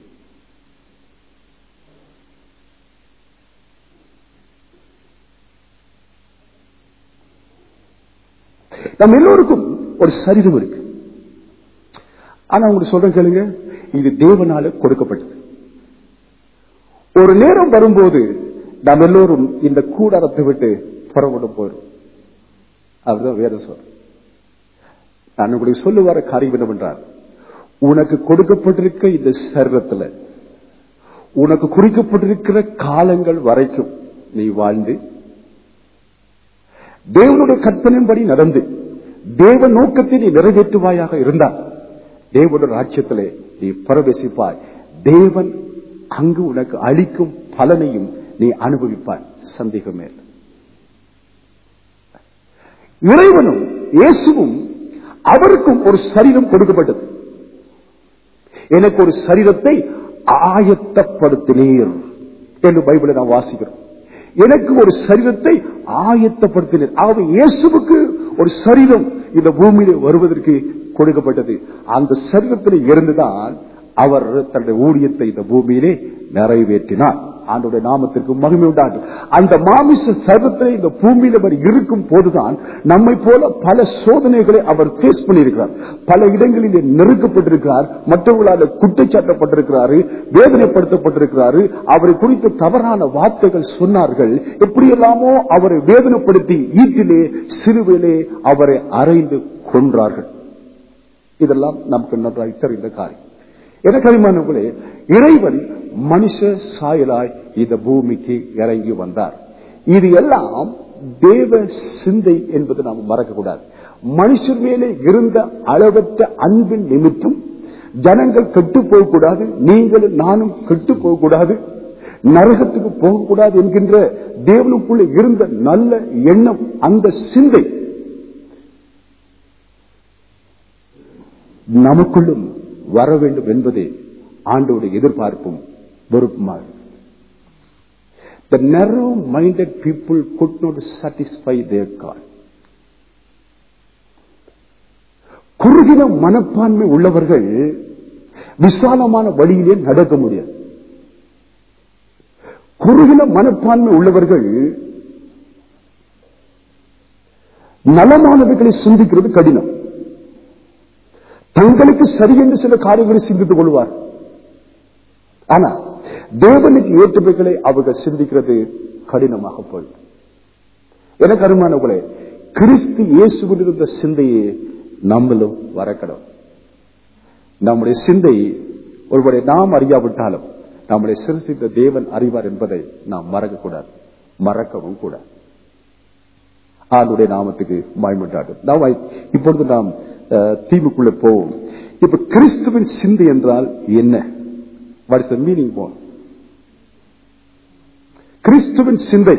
நம்ம எல்லோருக்கும் ஒரு சரீரம் இருக்கு ஆனா உங்களுக்கு சொல்றேன் கேளுங்க இது தேவனால கொடுக்கப்பட்டது ஒரு நேரம் வரும்போது நாம் எல்லோரும் இந்த கூடாரத்தை விட்டு புறப்பட்டு போயிடும் அதுதான் வேற சொல் நான் உங்களுக்கு சொல்லு வர காரியம் என்னவென்றால் உனக்கு கொடுக்கப்பட்டிருக்க இந்த சரீரத்துல உனக்கு குறிக்கப்பட்டிருக்கிற காலங்கள் வரைக்கும் நீ வாழ்ந்து தேவனுடைய கற்பனையின்படி நடந்து தேவ நோக்கத்தை நீ நிறைவேற்றுவாயாக இருந்தால் தேவனுடைய ராஜ்யத்திலே நீ பிரவேசிப்பாய் தேவன் அங்கு உனக்கு அளிக்கும் பலனையும் நீ அனுபவிப்பாய் சந்தேகமே இறைவனும் இயேசுவும் அவருக்கும் ஒரு சரீரம் கொடுக்கப்பட்டது எனக்கு ஒரு சரீரத்தை ஆயத்தப்படுத்தினீர் என்று பைபிளை நான் வாசிக்கிறோம் எனக்கு ஒரு சரீரத்தை ஆயத்தப்படுத்தினர் ஆகவே இயேசுவுக்கு ஒரு சரீரம் இந்த பூமியில வருவதற்கு கொடுக்கப்பட்டது அந்த சரீரத்தில் இருந்துதான் அவர் தன்னுடைய ஊழியத்தை இந்த பூமியிலே நிறைவேற்றினார் ஆண்டுடைய நாமத்திற்கு மகிமை உண்டாகும் அந்த மாமிச சர்வத்திலே இந்த பூமியில் அவர் இருக்கும் போதுதான் நம்மை போல பல சோதனைகளை அவர் பேஸ் பண்ணியிருக்கிறார் பல இடங்களிலே நெருக்கப்பட்டிருக்கிறார் மற்றவர்களால் குற்றச்சாட்டப்பட்டிருக்கிறாரு வேதனைப்படுத்தப்பட்டிருக்கிறாரு அவரை குறித்து தவறான வார்த்தைகள் சொன்னார்கள் எப்படியெல்லாமோ அவரை வேதனைப்படுத்தி ஈட்டிலே சிறுவிலே அவரை அறைந்து கொன்றார்கள் இதெல்லாம் நமக்கு நன்றாய் தெரிந்த காரியம் எனக்கு அபிமானங்களே இறைவன் மனுஷ சாயலாய் இந்த பூமிக்கு இறங்கி வந்தார் இது எல்லாம் தேவ சிந்தை என்பதை நாம் மறக்கக்கூடாது மனுஷர் மேலே இருந்த அளவற்ற அன்பின் நிமித்தம் ஜனங்கள் கெட்டு போகக்கூடாது நீங்களும் நானும் கெட்டு போகக்கூடாது நரகத்துக்கு போகக்கூடாது என்கின்ற தேவனுக்குள்ள இருந்த நல்ல எண்ணம் அந்த சிந்தை நமக்குள்ளும் வர வேண்டும் என்பதே ஆண்டோடைய எதிர்பார்ப்பும் வெறுப்புமாக The narrow-minded people could not satisfy their God. குறுகின மனப்பான்மை உள்ளவர்கள் விசாலமான வழியிலே நடக்க முடியாது குறுகின மனப்பான்மை உள்ளவர்கள் நலமானவைகளை சிந்திக்கிறது கடினம் தங்களுக்கு சரி என்று சில காரியங்களை சிந்தித்துக் கொள்வார் ஆனா தேவனுக்கு ஏற்றவைகளை அவர்கள் சிந்திக்கிறது கடினமாக போயிடும் எனக்கு அருமானவர்களே கிறிஸ்து இயேசுவில் இருந்த சிந்தையே நம்மளும் வரக்கணும் நம்முடைய சிந்தை ஒருவரை நாம் அறியாவிட்டாலும் நம்முடைய சிறுசித்த தேவன் அறிவார் என்பதை நாம் மறக்கக்கூடாது மறக்கவும் கூடாது ஆளுடைய நாமத்துக்கு மாய்மட்டாடும் நாம் இப்பொழுது நாம் தீவுக்குள்ள போவோம் இப்ப கிறிஸ்துவின் சிந்தை என்றால் என்ன வாட் இஸ் மீனிங் போன் கிறிஸ்துவின் சிந்தை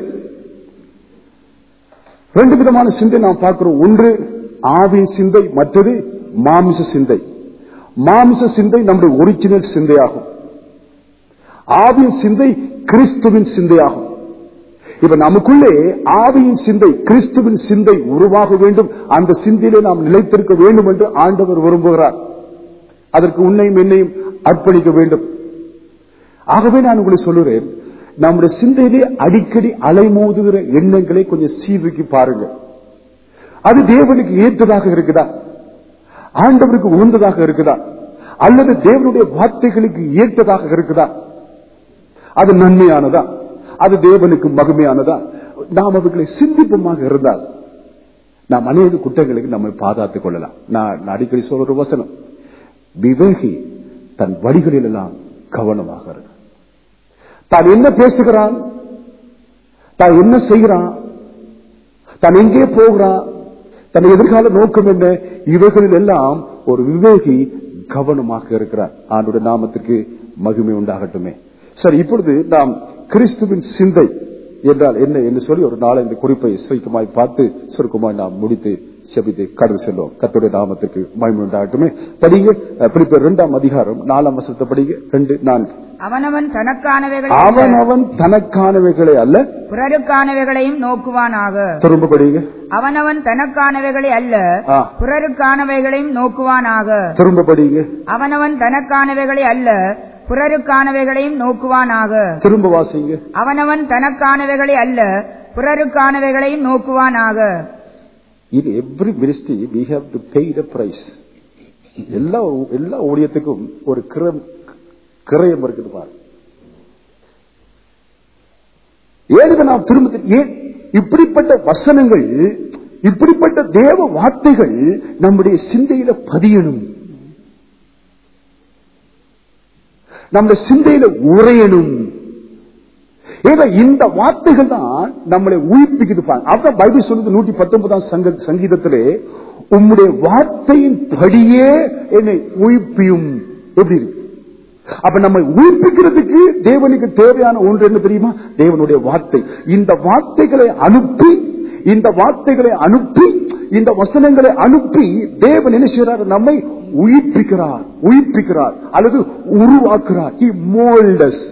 ரெண்டு விதமான சிந்தை நாம் பார்க்கிறோம் ஒன்று ஆவின் சிந்தை மற்றது மாமிச சிந்தை மாமிச சிந்தை நம்முடைய ஒரிஜினல் சிந்தையாகும் ஆவின் சிந்தை கிறிஸ்துவின் சிந்தையாகும் இப்ப நமக்குள்ளே ஆவியின் சிந்தை கிறிஸ்துவின் சிந்தை உருவாக வேண்டும் அந்த சிந்தையிலே நாம் நிலைத்திருக்க வேண்டும் என்று ஆண்டவர் விரும்புகிறார் அதற்கு உன்னையும் என்னையும் அர்ப்பணிக்க வேண்டும் ஆகவே நான் உங்களை சொல்லுறேன் நம்முடைய சிந்தையிலே அடிக்கடி அலைமோதுகிற எண்ணங்களை கொஞ்சம் சீர்தூக்கி பாருங்க அது தேவனுக்கு ஏற்றதாக இருக்குதா ஆண்டவருக்கு உகந்ததாக இருக்குதா அல்லது தேவனுடைய வார்த்தைகளுக்கு ஏற்றதாக இருக்குதா அது நன்மையானதா அது தேவனுக்கு மகிமையானதா நாம் அவர்களை சிந்திப்பமாக இருந்தால் நாம் அநேக குற்றங்களுக்கு நம்மை பாதுகாத்துக் கொள்ளலாம் நான் அடிக்கடி சொல்ற வசனம் விவேகி தன் வழிகளில் எல்லாம் கவனமாக இருக்கு தான் என்ன பேசுகிறான் தான் என்ன செய்கிறான் தான் எங்கே போகிறான் தன் எதிர்கால நோக்கம் என்ன இவைகளில் எல்லாம் ஒரு விவேகி கவனமாக இருக்கிறார் ஆண்டுடைய நாமத்திற்கு மகிமை உண்டாகட்டுமே சரி இப்பொழுது நாம் கிறிஸ்துவின் சிந்தை என்றால் என்ன என்று சொல்லி ஒரு நாள் இந்த குறிப்பை சுருக்கமாய் பார்த்து சுருக்கமாய் நாம் முடித்து செபித்து கடந்து செல்வோம் கத்துடைய நாமத்திற்கு மகிமை உண்டாகட்டுமே படிங்க பிலிப்பர் இரண்டாம் அதிகாரம் நாலாம் வசனத்தை படிங்க ரெண்டு நான்கு அவனவன் தனக்கானவைகளை அவன் அவன் தனக்கானவைகளை அல்ல பிறருக்கானவைகளையும் நோக்குவானாக திரும்ப படிங்க அவனவன் தனக்கானவைகளை அல்ல ஆ. பிறருக்கானவைகளையும் நோக்குவானாக திரும்ப படிங்க அவனவன் தனக்கானவைகளை அல்ல பிறருக்கானவைகளையும் நோக்குவானாக திரும்ப வாசிங்க அவனவன் தனக்கானவைகளை அல்ல பிறருக்கானவைகளையும் நோக்குவானாக இது every ministry we have to pay the price எல்லா எல்லா ஊழியத்துக்கும் ஒரு கிரம் கிரயம் இருக்குது பாரு ஏன் இதை நாம் திரும்ப திரு- ஏன் இப்படிப்பட்ட வசனங்கள் இப்படிப்பட்ட தேவ வார்த்தைகள் நம்முடைய சிந்தையில பதியணும் நம்முடைய சிந்தையில உரையணும் ஏன்னா இந்த வார்த்தைகள் தான் நம்மளை உயிர்ப்பிக்குது பாருங்க அதான் பைபிள் சொல்லுது நூற்றி பத்தொன்பதாம் சங்க சங்கீதத்திலே உம்முடைய வார்த்தையின் படியே என்னை உயிர்ப்பியும் எப்படி இருக்கு அப்ப நம்மை உயிர்ப்பிக்கிறதுக்கு தேவனுக்கு தேவையான ஒன்று என்ன தெரியுமா தேவனுடைய வார்த்தை இந்த வார்த்தைகளை அனுப்பி இந்த வார்த்தைகளை அனுப்பி இந்த வசனங்களை அனுப்பி தேவன் என்ன செய்யறார் நம்மை உயிர்ப்பிக்கிறார் உயிர்ப்பிக்கிறார் அல்லது உருவாக்குறார் he mold us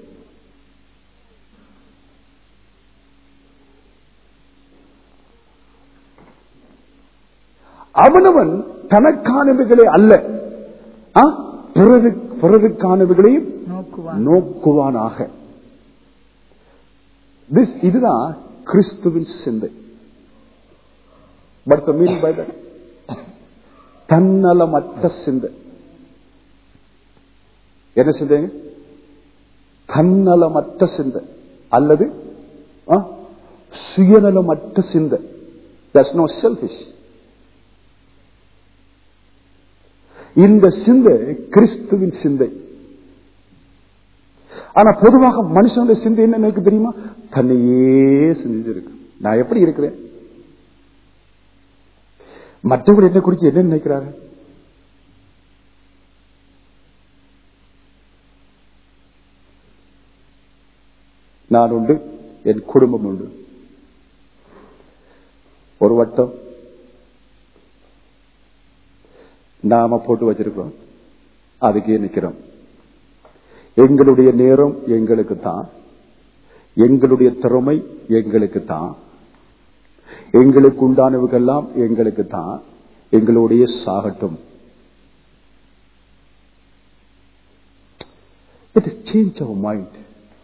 அவனவன் தனக்கானவைகளே அல்ல ஆ? பிறரு பிறருக்கானவைகளையும் நோக்குவான் நோக்குவானாக This இதுதான் கிறிஸ்துவின் சிந்தை What's the meaning by that? தன்னலமற்ற சிந்தை என்ன சிந்தைங்க தன்னலமற்ற சிந்தை அல்லது ஆ, சுயநலமற்ற சிந்தை தட்ஸ் நோ செல்ஃபிஷ் இந்த சிந்தை கிறிஸ்துவின் சிந்தை ஆனா பொதுவாக மனுஷனுடைய சிந்தை என்ன எனக்கு தெரியுமா தன்னையே சிந்திச்சிருக்கு நான் எப்படி இருக்கிறேன் மற்றவர்கள் என்ன குறித்து என்ன நினைக்கிறாங்க நான் உண்டு என் குடும்பம் உண்டு ஒரு வட்டம் நாம போட்டு வச்சிருக்கோம் அதுக்கே நிக்கிறோம் எங்களுடைய நேரம் எங்களுக்கு தான் எங்களுடைய திறமை எங்களுக்கு தான் எங்களுக்கு உண்டானவுகெல்லாம் எங்களுக்கு தான் எங்களுடைய சாகட்டும் இட் இஸ் சேஞ்ச் அவர் மைண்ட்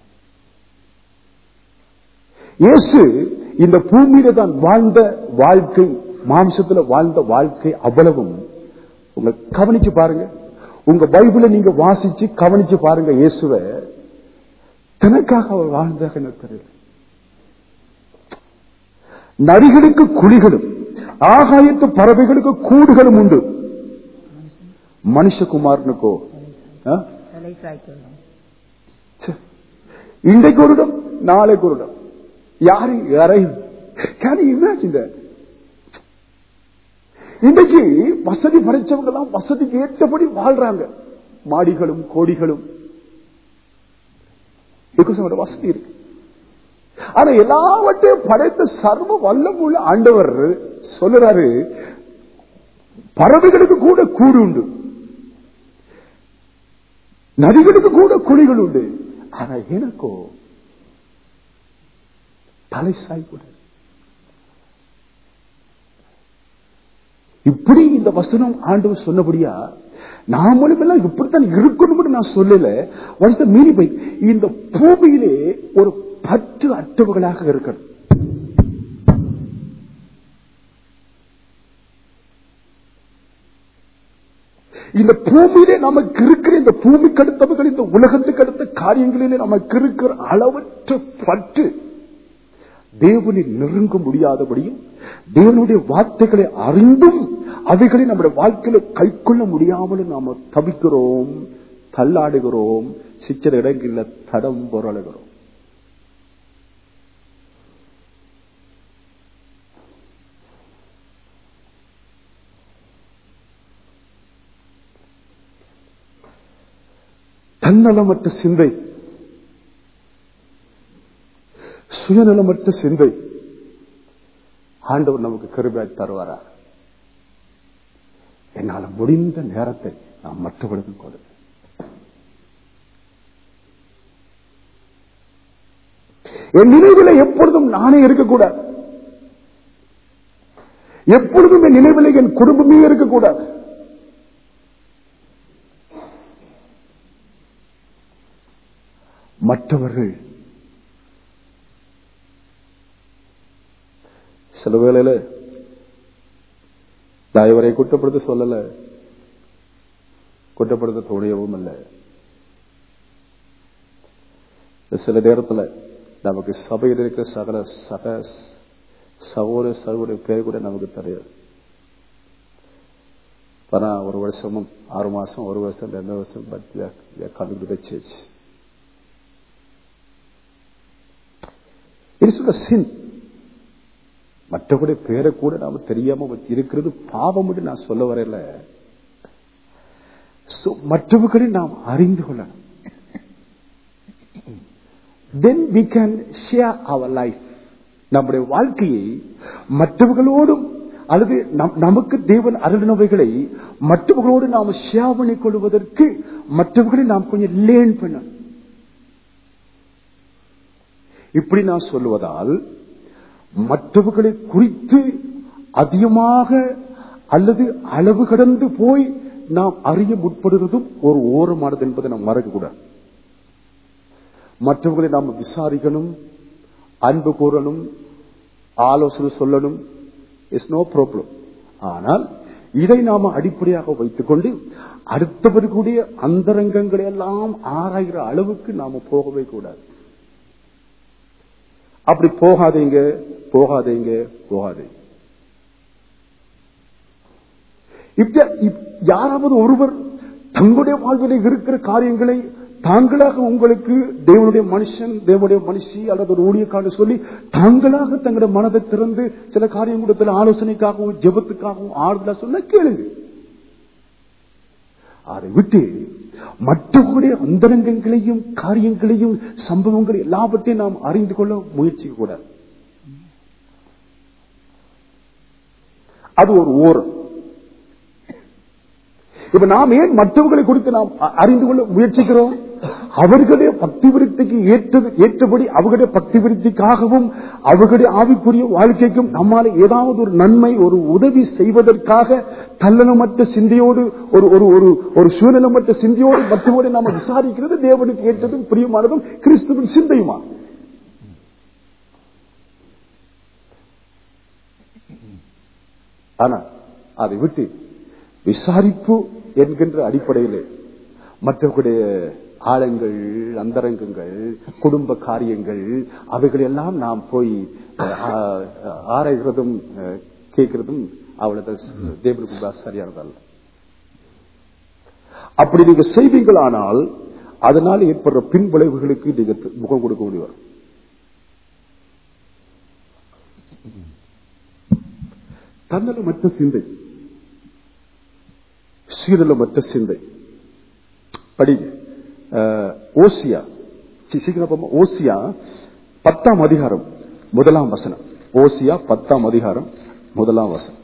இயேசு இந்த பூமியில தான் வாழ்ந்த வாழ்க்கை மாம்சத்துல வாழ்ந்த வாழ்க்கை அவ்வளவும் உங்க கவனிச்சு பாருங்க உங்க பைபிளை நீங்க வாசிச்சு கவனிச்சு பாருங்க இயேசுவை தனக்காக அவர் வாழ்ந்தாக எனக்கு தெரியல நரிகளுக்கு குழிகளும் ஆகாயத்து பறவைகளுக்கு கூடுகளும் உண்டு மனுஷகுமாரனுக்கோ ஆ? தலை சாய்க்கணும் ச்சே. இன்றைக்கு ஒரு இடம் நாளைக்கு ஒரு இடம் யாரு யாரையும் கேன் இமேஜின் that இன்றைக்கு வசதி படைச்சவங்க எல்லாம் வசதிக்கு ஏற்றபடி வாழ்றாங்க மாடிகளும் கோடிகளும் because அவங்களோட வசதி இருக்கு ஆனா எல்லாவற்றையும் படைத்த சர்வ வல்லமுள்ள ஆண்டவர் சொல்லுறாரு பறவைகளுக்கு கூட கூடு உண்டு நதிகளுக்கு கூட குழிகள் உண்டு ஆனா எனக்கோ தலை சாய்க்கூட இப்படி இந்த வசனம் ஆண்டவர் சொன்னபடியா நாமளும் எல்லாம் இப்படித்தான் இருக்கணும்னு நான் சொல்லல வாட்ஸ் த மீனிங் பை இந்த பூமியிலே ஒரு பற்று அற்றவர்களாக இருக்கணும் இந்த பூமியிலே நமக்கு இருக்கிற இந்த பூமிக்கு அடுத்தவர்கள் இந்த உலகத்துக்கு அடுத்த காரியங்களிலே நமக்கு இருக்கிற அளவற்ற பற்று தேவனை நெருங்க முடியாதபடியும் தேவனுடைய வார்த்தைகளை அறிந்தும் அவைகளை நம்முடைய வாழ்க்கையில கைக்கொள்ள முடியாமலும் நாம தவிக்கிறோம் தள்ளாடுகிறோம் சிச்சர இடங்களில் தடம் பொருளுகிறோம் தன்னலமற்ற சிந்தை சுயநலமற்ற சிந்தை ஆண்டவர் நமக்கு கருவாய் தருவாரா என்னால முடிந்த நேரத்தை நான் மற்றவர்களுக்கு கொடுத்தேன் என் நினைவில் எப்பொழுதும் நானே இருக்கக்கூடாது எப்பொழுதும் என் நினைவில் என் குடும்பமே இருக்கக்கூடாது மற்றவர்கள் சில வேளையில நான் இவரை குற்றப்படுத்த சொல்லல குற்றப்படுத்த தோணியவும் இல்லை சில நேரத்துல நமக்கு சபையில் இருக்கிற சகல சக சகோதர சகோதர பேர் கூட நமக்கு தெரியாது ஆனா ஒரு வருஷமும் ஆறு மாசம் ஒரு வருஷம் ரெண்டு வருஷம் பட் கண்டுபிடிக்க சேச்சு இது சின் மற்றவருடைய பேரை கூட நாம தெரியாம வச்சு இருக்கிறது பாவம் நான் சொல்ல வரையில So, மற்றவர்களை நாம் அறிந்து கொள்ளணும் then we can share our life நம்முடைய வாழ்க்கையை மற்றவர்களோடும் அல்லது நம்- நமக்கு தேவன் அருளினவைகளை மற்றவர்களோடு நாம் ஷேர் பண்ணிக் கொள்வதற்கு மற்றவர்களை நாம் கொஞ்சம் லேர்ன் பண்ணணும் இப்படி நான் சொல்லுவதால் மற்றவர்களை குறித்து அதிகமாக அல்லது அளவு கடந்து போய் நாம் அறிய முற்படுவதும் ஒரு ஓரமானது என்பதை நாம் மறக்கக்கூடாது மற்றவர்களை நாம் விசாரிக்கணும் அன்பு கூறணும் ஆலோசனை சொல்லணும் இஸ் நோ ப்ராப்ளம் ஆனால் இதை நாம அடிப்படையாக வைத்துக் கொண்டு அடுத்தவர்களுடைய அந்தரங்கங்களை எல்லாம் ஆராய்கிற அளவுக்கு நாம போகவே கூடாது அப்படி போகாதீங்க போகாதீங்க போகாதீங்க இப்ப இப்- யாராவது ஒருவர் தங்களுடைய வாழ்வில் இருக்கிற காரியங்களை தாங்களாக உங்களுக்கு தேவனுடைய மனுஷன் தேவனுடைய மனுஷி அல்லது ஒரு ஊழியக்காரர் சொல்லி தாங்களாக தங்களுடைய மனதை திறந்து சில காரியம் கொடுத்தல ஆலோசனைக்காகவும் ஜெபத்துக்காகவும் ஆறுதலா சொன்னா கேளுங்க அதை விட்டு மற்றவர்களுடைய அந்தரங்கங்களையும் காரியங்களையும் சம்பவங்களை எல்லாவற்றையும் நாம் அறிந்து கொள்ள முயற்சிக்க கூடாது அது ஒரு ஓரம் இப்ப நாம் ஏன் மற்றவர்களை குறித்து நாம் அ- அறிந்து கொள்ள முயற்சிக்கிறோம் அவர்களுடைய பக்தி விருத்திக்கு ஏற்றது ஏற்றபடி அவர்களுடைய பக்தி விருத்திக்காகவும் அவர்களுடைய ஆவிக்குரிய வாழ்க்கைக்கும் நம்மால ஏதாவது ஒரு நன்மை ஒரு உதவி செய்வதற்காக தல்லனமற்ற சிந்தையோடு ஒரு ஒரு ஒரு ஒரு சுயநலமற்ற சிந்தையோடு மற்றவரை நாம விசாரிக்கிறது தேவனுக்கு ஏற்றதும் பிரியமானதும் கிறிஸ்துவின் சிந்தையுமா ஆனா அதை விட்டு விசாரிப்பு என்கின்ற அடிப்படையிலே மற்றவர்களுடைய ஆழங்கள் அந்தரங்கங்கள் குடும்ப காரியங்கள் அவைகள் எல்லாம் நாம் போய் அஹ், ஆ- ஆராய்கிறதும் அஹ், கேட்கிறதும் அவ்வளவு தேவனுக்கு சரியானதல்ல அப்படி நீங்க செய்வீங்களானால் அதனால் ஏற்படுற பின் விளைவுகளுக்கு நீங்க முகம் கொடுக்க முடியும் தன்னலமற்ற சிந்தை சீரலமற்ற சிந்தை படிங்க அஹ், ஓசியா சி- சீக்கிரம் போமா. ஓசியா பத்தாம் அதிகாரம் முதலாம் வசனம் ஓசியா பத்தாம் அதிகாரம் முதலாம் வசனம்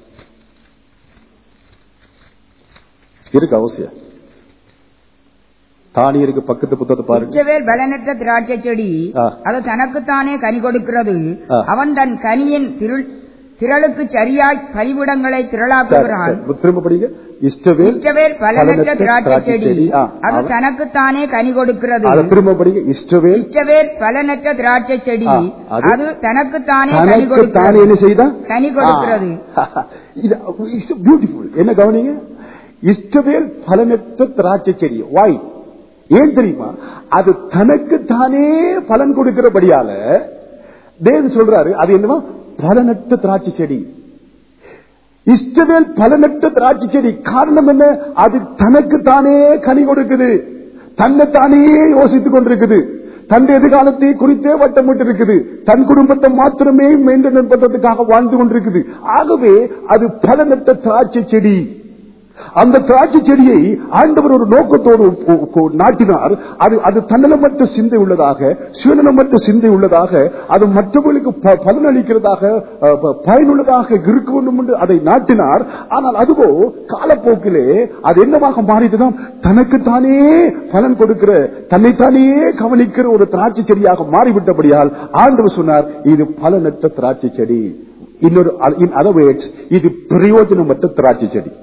இருக்கு ஓசியா தானியருக்கு பக்கத்து புத்தகத்தை பாருங்க இஸ்ரவேல் பலனற்ற திராட்சை செடி ஆ. அது தனக்குத்தானே கனி கொடுக்கிறது ஆ. அவன் தன் கனியின் திருள் திரளுக்கு சரியாய் பலிவிடங்களை திரளாக்குகிறான் சரி, திரும்ப படிங்க இஷ்டவேல் இஸ்ரவேல் பலனற்ற திராட்சை செடி ஆ, அது அவன்- தனக்குத்தானே கனி கொடுக்கிறது அதை திரும்ப படிங்க இஷ்டவேல் இஸ்ரவேல் பலனற்ற திராட்சை செடி ஆ, அது அது தனக்குத்தானே கனி தனக்கு தானே கொடுக்கிறது என்ன செய்தா கனி கொடுக்கிறது இது பியூட்டிஃபுல் என்ன கவனிங்க இஷ்டவேல் பலனற்ற திராட்சை செடி வாய் ஏன் தெரியுமா அது தனக்கு தானே பலன் கொடுக்கிறபடியால தேவன் சொல்றாரு அது என்னவா பலனற்ற திராட்சை செடி இஷ்டவேல் பலனற்ற திராட்சை செடி காரணம் என்ன அது தனக்கு தானே கனி கொடுக்குது தன்னை தானே யோசித்துக் கொண்டிருக்குது தன் எதிர்காலத்தை குறித்தே வட்டமிட்டு இருக்குது தன் குடும்பத்தை மாத்திரமே மெயின்டெனன்ஸ் பண்றதுக்காக வாழ்ந்து கொண்டிருக்குது ஆகவே அது பலனற்ற திராட்சை செடி அந்த திராட்சை செடியை ஆண்டவர் ஒரு நோக்கத்தோடு ஒ- ஒ- நாட்டினார் அது அது தன்னலமற்ற சிந்தை உள்ளதாக சுயநலமற்ற சிந்தை உள்ளதாக அது மற்றவர்களுக்கு ப- பலனளிக்கிறதாக அஹ், ப- பயனுள்ளதாக இருக்க வேண்டும் என்று அதை நாட்டினார் ஆனால் அதுவோ காலப்போக்கிலே அது என்னவாக மாறிட்டுதான் தனக்குத்தானே பலன் கொடுக்கிற தன்னைத்தானே கவனிக்கிற ஒரு திராட்சை செடியாக மாறிவிட்டபடியால் ஆண்டவர் சொன்னார் இது பலனற்ற திராட்சை செடி இன்னொரு இன் அதர் வேர்ட்ஸ் இது பிரயோஜனமற்ற திராட்சை செடி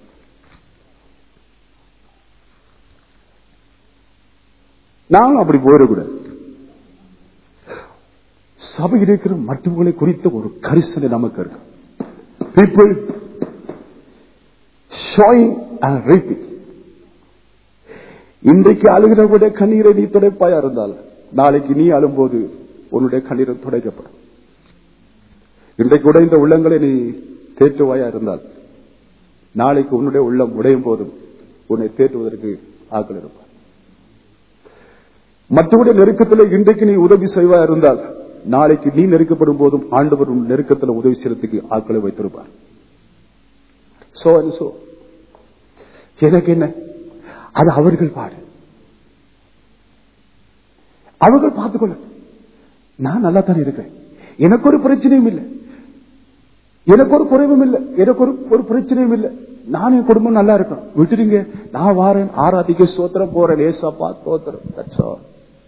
நானும் அப்படி போயிடக்கூடாது சபை இருக்கிற மற்றவர்களை குறித்த ஒரு கரிசனை நமக்கு இருக்கு பீப்புள் ஷோயிங் அண்ட் ரீப்பிங் இன்றைக்கு அழுகிறவுடைய கண்ணீரை நீ துடைப்பாயா இருந்தால் நாளைக்கு நீ அழும்போது உன்னுடைய கண்ணீரை துடைக்கப்படும் இன்றைக்கு உடைந்த உள்ளங்களை நீ தேற்றுவாயா இருந்தால் நாளைக்கு உன்னுடைய உள்ளம் உடையும் போதும் உன்னை தேற்றுவதற்கு ஆக்கள் இருப்பார் மற்றவருடைய நெருக்கத்தில் இன்றைக்கு நீ உதவி செய்வா இருந்தால் நாளைக்கு நீ நெருக்கப்படும் போதும் ஆண்டவர் உன் நெருக்கத்தில் உதவி செய்யறதுக்கு ஆட்களை வைத்திருப்பார் சோ and so எனக்கு என்ன அது அவர்கள் பாடு அவர்கள் பார்த்துக்கொள்ள நான் நல்லா தான் இருக்கிறேன் எனக்கு ஒரு பிரச்சனையும் இல்லை எனக்கு ஒரு குறைவும் இல்லை எனக்கு ஒரு ஒரு பிரச்சனையும் இல்லை நான் என் குடும்பம் நல்லா இருக்கணும் விட்டுடுங்க நான் வாரேன் ஆராதிக்க சோத்திரம் போறேன் ஏசாப்பா தோத்திரம் That's all.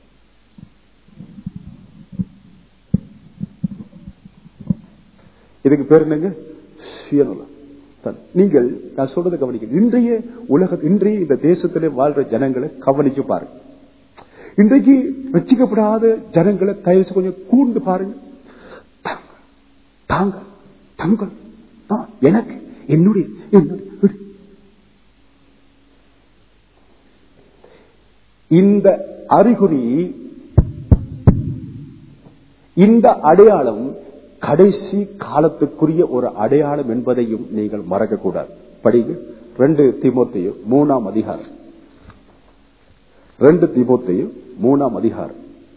இதுக்கு பேர் என்னங்க சுயநலம் தன். நீங்கள் நான் சொல்றதை கவனிக்க இன்றைய உலக இன்றைய இந்த தேசத்திலே வாழ்ற ஜனங்களை கவனிச்சு பாருங்க இன்றைக்கு ரசிக்கப்படாத ஜனங்களை தயவு செய்து கொஞ்சம் கூர்ந்து பாருங்க தாங்க தங்கள் தான் எனக்கு என்னுடைய என்னுடைய விடு. இந்த அறிகுறி இந்த அடையாளம் கடைசி காலத்துக்குரிய ஒரு அடையாளம் என்பதையும் நீங்கள் மறக்கக்கூடாது படிங்க ரெண்டு தீமோத்தையும் மூணாம் அதிகாரம் ரெண்டு தீமோத்தையும் மூணாம் அதிகாரம்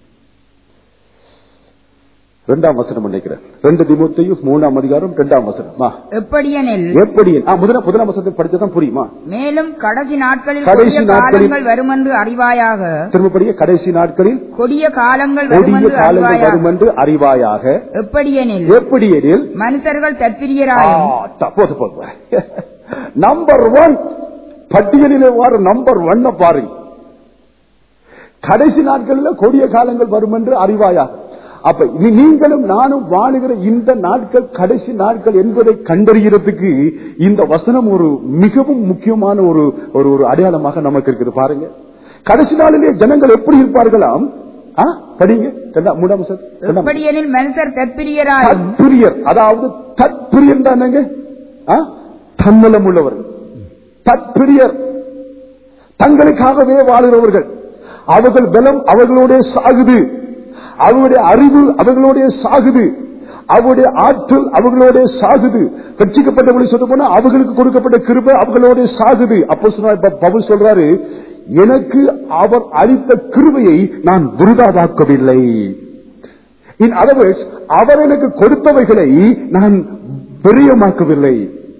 ரெண்டாம் வசனம் நினைக்கிறேன் ரெண்டு திமுத்தையும் மூணாம் அதிகாரம் ரெண்டாம் வசனம் ஆ. எப்படியெனில் எப்படி ஆ, முதல முதலாம் வசனத்தை படிச்சதான் புரியுமா மேலும் கடைசி நாட்களில் கடைசி கொடிய நாட்களில் காலங்கள் வருமென்று அறிவாயாக திரும்பப்படியே கடைசி நாட்களில் கொடிய காலங்கள் கொடிய வருமென்று காலங்கள் அறிவாயாக வரும் என்று அறிவாயாக எப்படியெனில் எப்படி எனில் மனுஷர்கள் தற்பிரியராயும் போது போது நம்பர் ஒன் பட்டியலிலே வார நம்பர் ஒன்ன பாருங்க கடைசி நாட்களில் கொடிய காலங்கள் வரும் என்று அறிவாயாக அப்ப இனி நீங்களும் நானும் வாழுகிற இந்த நாட்கள் கடைசி நாட்கள் என்பதை கண்டறிகிறதுக்கு இந்த வசனம் ஒரு மிகவும் முக்கியமான ஒரு ஒரு ஒரு அடையாளமாக நமக்கு இருக்குது பாருங்க கடைசி நாளிலே ஜனங்கள் எப்படி இருப்பார்களாம் ஆ, படிங்க ரெண்டா- மூணாம் வசனம். ரெண்டாம் வசனம். எப்படியெனில் மனுஷர் தற்பிரியராயும் தற்பிரியர் அதாவது தற்பிரியர் தானங்க ஆ? தன்னலம் உள்ளவர்கள் தற்பிரியர் தங்களுக்காகவே வாழுகிறவர்கள் அவர்கள் பலம் அவர்களோட சாகுது அவருடைய அறிவு அவர்களோட சாகுது அவருடைய ஆற்றல் அவர்களோட சாகுது ரட்சிக்கப்பட்டவர்களை சொல்ல போனா அவர்களுக்கு கொடுக்கப்பட்ட கிருபை அவர்களோட சாகுது அப்போ பவுல் சொல்றாரு எனக்கு அவர் அளித்த கிருபையை நான் விருதாவாக்கவில்லை இன் அதர்வைஸ் அவர் எனக்கு கொடுத்தவைகளை நான் பிரியமாக்கவில்லை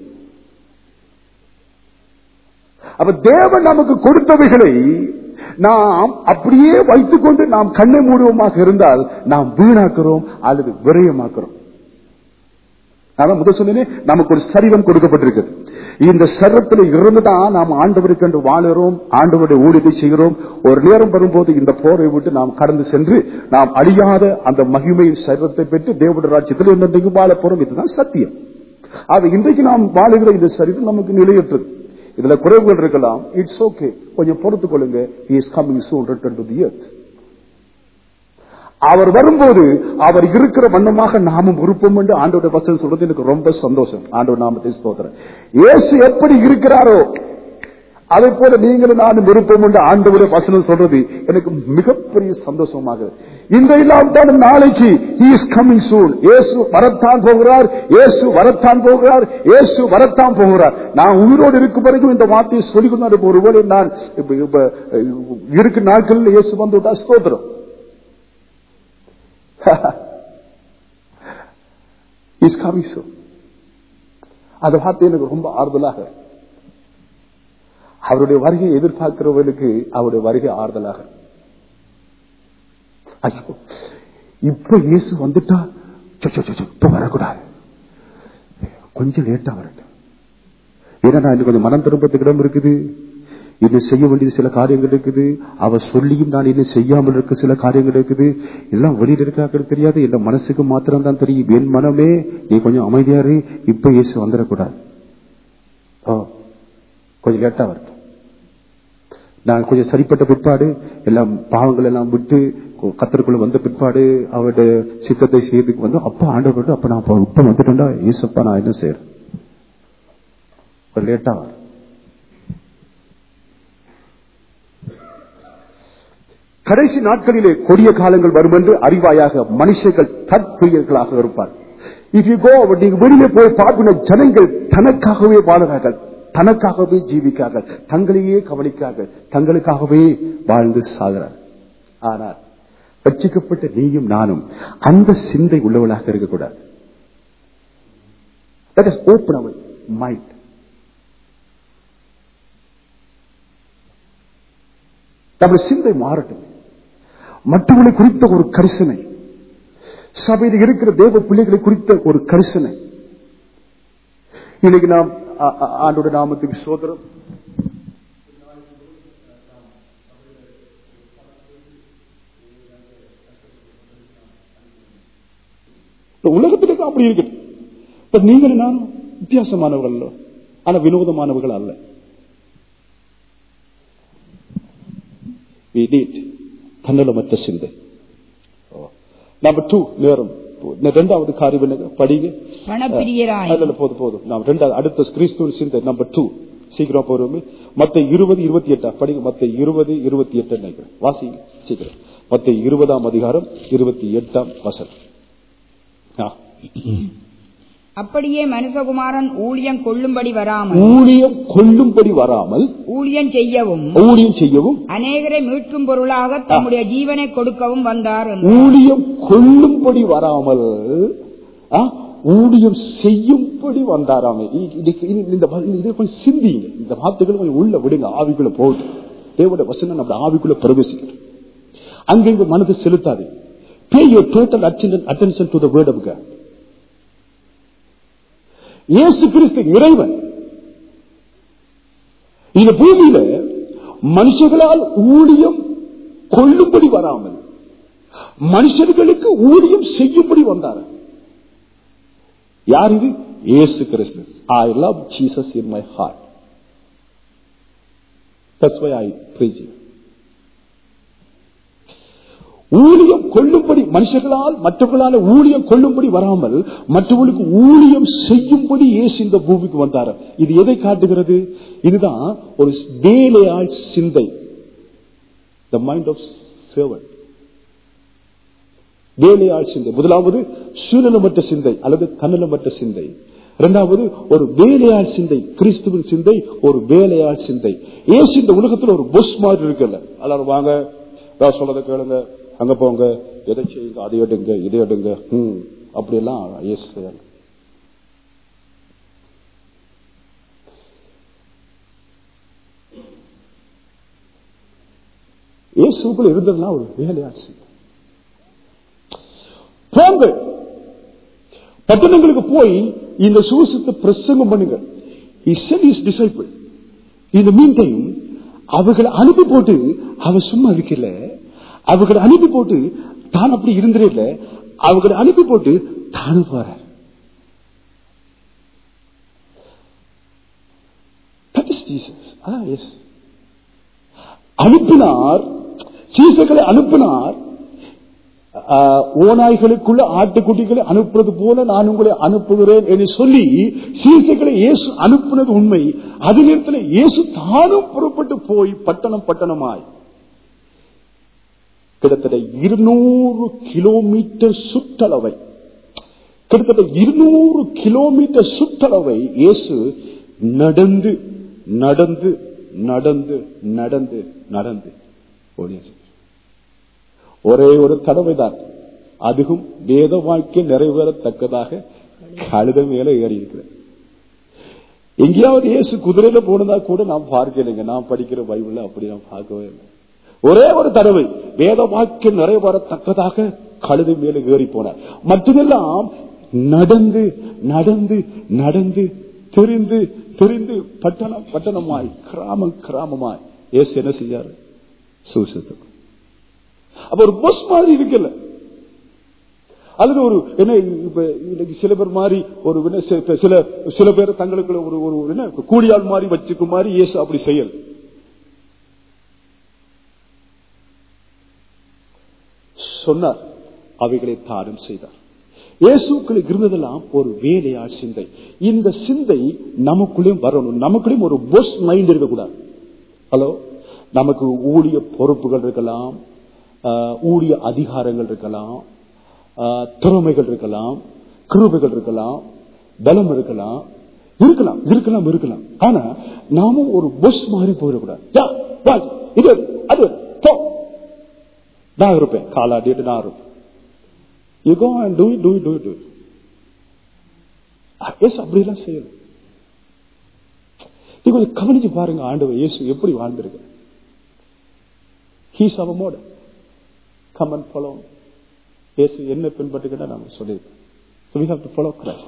அப்ப தேவன் நமக்கு கொடுத்தவைகளை நாம் அப்படியே வைத்துக்கொண்டு நாம் கண்ணை மூடுவோமாக இருந்தால் நாம் வீணாக்குறோம் அல்லது விரயமாக்குறோம் அதான் முதல் சொன்னேனே நமக்கு ஒரு சரீரம் கொடுக்கப்பட்டிருக்குது இந்த சரீரத்தில் இருந்துதான் நாம் ஆண்டவருக்கு என்று வாழுகிறோம் ஆண்டவருடைய ஊழியத்தை செய்கிறோம் ஒரு நேரம் வரும்போது இந்த போரை விட்டு நாம் கடந்து சென்று நாம் அழியாத அந்த மகிமையின் சரீரத்தை பெற்று தேவடைய ராஜ்யத்தில் என்னென்றைக்கும் வாழ போறோம் இதுதான் சத்தியம் ஆக இன்றைக்கு நாம் வாழுகிற இந்த சரீரம் நமக்கு நிலையற்றது இதுல குறைவுகள் இருக்கலாம் இட்ஸ் ஓகே கொஞ்சம் பொறுத்துக் கொள்ளுங்க is coming soon return to the earth அவர் வரும்போது அவர் இருக்கிற வண்ணமாக நாமும் இருப்போம் என்று ஆண்டோட வசனம் சொல்றது எனக்கு ரொம்ப சந்தோஷம் ஆண்டோட நாமத்தை ஸ்தோத்திரம் இயேசு எப்படி இருக்கிறாரோ அதை போல நீங்களும் நானும் விருப்பம் என்று ஆண்டவருடைய வசனம் சொல்றது எனக்கு மிகப்பெரிய சந்தோஷமாக இன்றையெல்லாம் தான் நாளைக்கு he is coming soon இயேசு வரத்தான் போகிறார் இயேசு வரத்தான் போகிறார் இயேசு வரத்தான் போகிறார் நான் உயிரோடு இருக்கும் வரைக்கும் இந்த வார்த்தையை சொல்லிக் கொண்டாரு ஒருவேளை நான் இப்ப- இப்ப இருக்கு நாட்களில் இயேசு வந்து விட்டா ஸ்தோத்திரம் இஸ் கமிங் soon அந்த வார்த்தை எனக்கு ரொம்ப ஆறுதலாக அவருடைய வருகையை எதிர்பார்க்கிறவர்களுக்கு அவருடைய வருகை ஆறுதலாக ஐயோ இப்ப இயேசு வந்துட்டா சொ, சொ, சொ, சொ, இப்ப வரக்கூடாது கொஞ்சம் லேட்டா வரட்டும் ஏன்னா நான் இன்னும் கொஞ்சம் மனம் திரும்பத்துக்கு இடம் இருக்குது இன்னும் செய்ய வேண்டியது சில காரியங்கள் இருக்குது அவ சொல்லியும் நான் இன்னும் செய்யாமல் இருக்க சில காரியங்கள் இருக்குது எல்லாம் வெளியில இருக்காக்கிறது தெரியாது என் மனசுக்கு மாத்திரம் தான் தெரியும் என் மனமே நீ கொஞ்சம் அமைதியாரு இப்ப இயேசு வந்துடக்கூடாது ஓ கொஞ்சம் லேட்டா வரட்டும் நான் கொஞ்சம் சரிப்பட்ட பிற்பாடு எல்லாம் பாவங்கள் எல்லாம் விட்டு கத்தருக்குள்ள வந்த பிற்பாடு அவருடைய சித்தத்தை செய்யறதுக்கு வந்து அப்பா ஆண்டவர் அப்ப நான் அப்ப இப்ப வந்துட்டேன்டா ஏசப்பா நான் என்ன செய்யறேன் லேட்டா வரும் கடைசி நாட்களிலே கொடிய காலங்கள் வரும் என்று அறிவாயாக மனுஷர்கள் தற்பிரியர்களாக இருப்பார் இஃப் யூ கோ நீங்க வெளியே போய் பார்க்கிற ஜனங்கள் தனக்காகவே வாழுகிறார்கள் தனக்காகவே ஜீவிக்கார்கள் தங்களையே கவனிக்கார்கள் தங்களுக்காகவே வாழ்ந்து சாகிறார் ஆனால் ரட்சிக்கப்பட்ட நீயும் நானும் அந்த சிந்தை உள்ளவளாக இருக்கக்கூடாது Let us open our mind. நம்முடைய சிந்தை மாறட்டும் மற்றவர்களை குறித்த ஒரு கரிசனை சபையில் இருக்கிற தேவ பிள்ளைகளை குறித்த ஒரு கரிசனை இன்னைக்கு நாம் ஆ- ஆ- ஆண்டோட நாமத்துக்கு சோதரம் இந்த உலகத்திற்கு அப்படி இருக்கு இப்ப நீங்கள் நான் வித்தியாசமானவர்கள் அல்ல ஆனா வினோதமானவர்கள் அல்ல We need தன்னலமற்ற சிந்தை நம்பர் டூ நேரம் ரெண்டாவது காரியம் என்ன படிங்க பணப்பிரியராய் இல்ல, இல்ல, போதும் போதும் நாம் ரெண்டாவது அடுத்த கிறிஸ்துவின் சிந்தை நம்பர் டூ சீக்கிரம் போறோமே மத்த இருபது இருபத்தி எட்டா படிங்க மத்த இருபது இருபத்தி எட்டு நினைக்கிறேன் வாசிங்க சீக்கிரம் மத்த இருபதாம் அதிகாரம் இருபத்தி எட்டாம் வசனம் ஆ. அப்படியே மனுஷகுமாரன் ஊழியம் கொள்ளும்படி வராமல் ஊழியம் கொள்ளும்படி வராமல் ஊழியம் செய்யவும் ஊழியம் செய்யவும் அநேகரை மீட்கும் பொருளாக தம்முடைய ஜீவனை கொடுக்கவும் வந்தார் என்று. ஊழியம் கொள்ளும்படி வராமல் ஆ, ஊழியம் செய்யும்படி வந்தாராமே இ- இது- இது- இந்த வ- இதை கொஞ்சம் சிந்திங்க இந்த வார்த்தைகள் கொஞ்சம் உள்ள விடுங்க ஆவிக்குள்ள போகுது தேவோட வசனம் நம்ம ஆவிக்குள்ள பிரவேசிக்கணும் அங்கங்க மனதை செலுத்தாது pay your total attention attention to the word of God இயேசு கிறிஸ்து இறைவன் இந்த பூமியில மனுஷர்களால் ஊழியம் கொள்ளும்படி வராமல் மனுஷர்களுக்கு ஊழியம் செய்யும்படி வந்தார் யார் இது இயேசு கிறிஸ்து I love Jesus in my heart That's why I preach it. ஊழியம் கொள்ளும்படி மனுஷர்களால் மற்றவர்களால் ஊழியம் கொள்ளும்படி வராமல் மற்றவர்களுக்கு ஊழியம் செய்யும்படி இயேசு இந்த பூமிக்கு வந்தார் இது எதை காட்டுகிறது இதுதான் ஒரு வேலையாள் சிந்தை த மைண்ட் ஆஃப் servant வேலையாள் சிந்தை முதலாவது சுயநலமற்ற சிந்தை அல்லது தன்னலமற்ற சிந்தை இரண்டாவது ஒரு வேலையாள் சிந்தை கிறிஸ்துவின் சிந்தை ஒரு வேலையாள் சிந்தை ஏசு இந்த உலகத்துல ஒரு பொஸ் மாதிரி இருக்குல்ல எல்லாரும் வாங்க நான் சொல்றதை கேளுங்க அங்க போங்க எதை செய்யுங்க அதை எடுங்க இதை எடுங்க ம் அப்படியெல்லாம் இயேசு செய்யல இயேசுக்குள்ள இருந்ததுலாம் ஒரு வேலையாள் சிந்தை போங்க பட்டணங்களுக்கு போய் இந்த சுவிசத்தை பிரசங்கம் பண்ணுங்க He sent his disciple. In the meantime, அவர்களை அனுப்பி போட்டு அவர் சும்மா இருக்கல அவர்களை அனுப்பி போட்டு தான் அப்படி இருந்திரல அவர்களை அனுப்பி போட்டு தானும் போற அனுப்பினார் சீசர்களை அனுப்பினார் ஆஹ், ஓநாய்களுக்குள்ள ஆட்டுக்குட்டிகளை அனுப்புறது போல நான் உங்களை அனுப்புகிறேன் என்று சொல்லி சீசைகளை இயேசு அனுப்புனது உண்மை அதே நேரத்தில் இயேசு தானும் புறப்பட்டு போய் பட்டணம் பட்டணமாய் கிட்டத்தட்ட இருநூறு கிலோமீட்டர் சுற்றளவை கிட்டத்தட்ட இருநூறு கிலோமீட்டர் சுற்றளவை இயேசு நடந்து நடந்து நடந்து நடந்து நடந்து ஓடியாச்சு ஒரே ஒரு தடவைதான் அதுவும் வேத வாக்கியம் நிறைவேறத்தக்கதாக கழுத மேல ஏறி இருக்கிறேன் எங்கேயாவது இயேசு குதிரையில போனதா கூட நான் பார்க்கலைங்க நான் படிக்கிற பைபிள்ல அப்படி நான் பார்க்கவே இல்லை ஒரே ஒரு தடவை வேத வாக்கியம் நிறைவேறத்தக்கதாக கழுதை மேல ஏறி போனார் மற்றதெல்லாம் நடந்து நடந்து நடந்து தெரிந்து தெரிந்து பட்டணம் பட்டணமாய் கிராமம் கிராமமாய் இயேசு என்ன செஞ்சாரு சுவிசேஷம் அப்ப ஒரு பஸ் மாதிரி இருக்குல்ல அல்லது ஒரு என்ன இப்ப இன்னைக்கு சில பேர் மாதிரி ஒரு என்ன சி- இப்ப சில சில பேர் தங்களுக்குள்ள ஒரு ஒரு ஒரு என்ன கூடியால் மாதிரி வச்சுக்கும் மாதிரி இயேசு அப்படி செய்யல சொன்னார் அவைகளை தானம் செய்தார் இயேசுக்களுக்கு இருந்ததெல்லாம் ஒரு வேலையாள் சிந்தை இந்த சிந்தை நமக்குள்ளேயும் வரணும் நமக்குள்ளேயும் ஒரு பொஸ் மைண்ட் இருக்கக்கூடாது ஹலோ நமக்கு ஊழிய பொறுப்புகள் இருக்கலாம் ஆஹ், ஊழிய அதிகாரங்கள் இருக்கலாம் ஆஹ், திறமைகள் இருக்கலாம் கிருபைகள் இருக்கலாம் பலம் இருக்கலாம் இருக்கலாம் இருக்கலாம் இருக்கலாம் ஆனா நாமும் ஒரு பொஸ் மாதிரி போயிடக்கூடாது யா, வா, இது அது போ நான் இருப்பேன் காலாடிட்டு நான் இருப்பேன் you go and do do do do எஸ் அப்படிலாம் செய்யணும் நீ கொஞ்சம் கவனிச்சு பாருங்க ஆண்டவர் இயேசு எப்படி வாழ்ந்திருக்க ஹீஸ் அவ மோட கமன் ஃபாலோ இயேசு என்ன பின்பற்றுகிட்ட நாம சொல்லியிருக்கோம் So we have to follow Christ.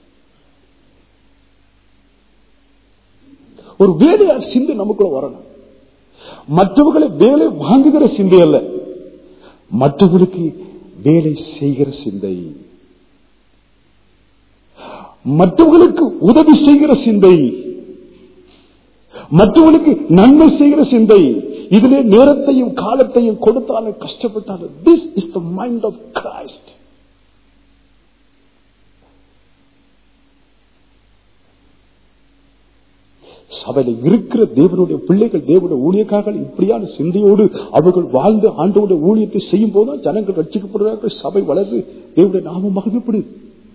ஒரு வேலையார் சிந்தை நமக்குள்ள வரணும் மற்றவர்களை வேலை வாங்குகிற சிந்தை அல்ல மற்றவர்களுக்கு வேலை செய்கிற சிந்தை மற்றவர்களுக்கு உதவி செய்கிற சிந்தை மற்றவர்களுக்கு நன்மை செய்கிற சிந்தை இதிலே நேரத்தையும் காலத்தையும் கொடுத்தாலும் கஷ்டப்பட்டாலும் this is the mind of Christ சபையில இருக்கிற தேவனுடைய பிள்ளைகள் தேவனுடைய ஊழியக்காரர்கள் இப்படியான சிந்தையோடு அவர்கள் வாழ்ந்து ஆண்டோட ஊழியத்தை செய்யும் போதுதான் ஜனங்கள் ரட்சிக்கப்படுறார்கள் சபை வளர்ந்து தேவனுடைய நாமம் மகிழ்ப்படுது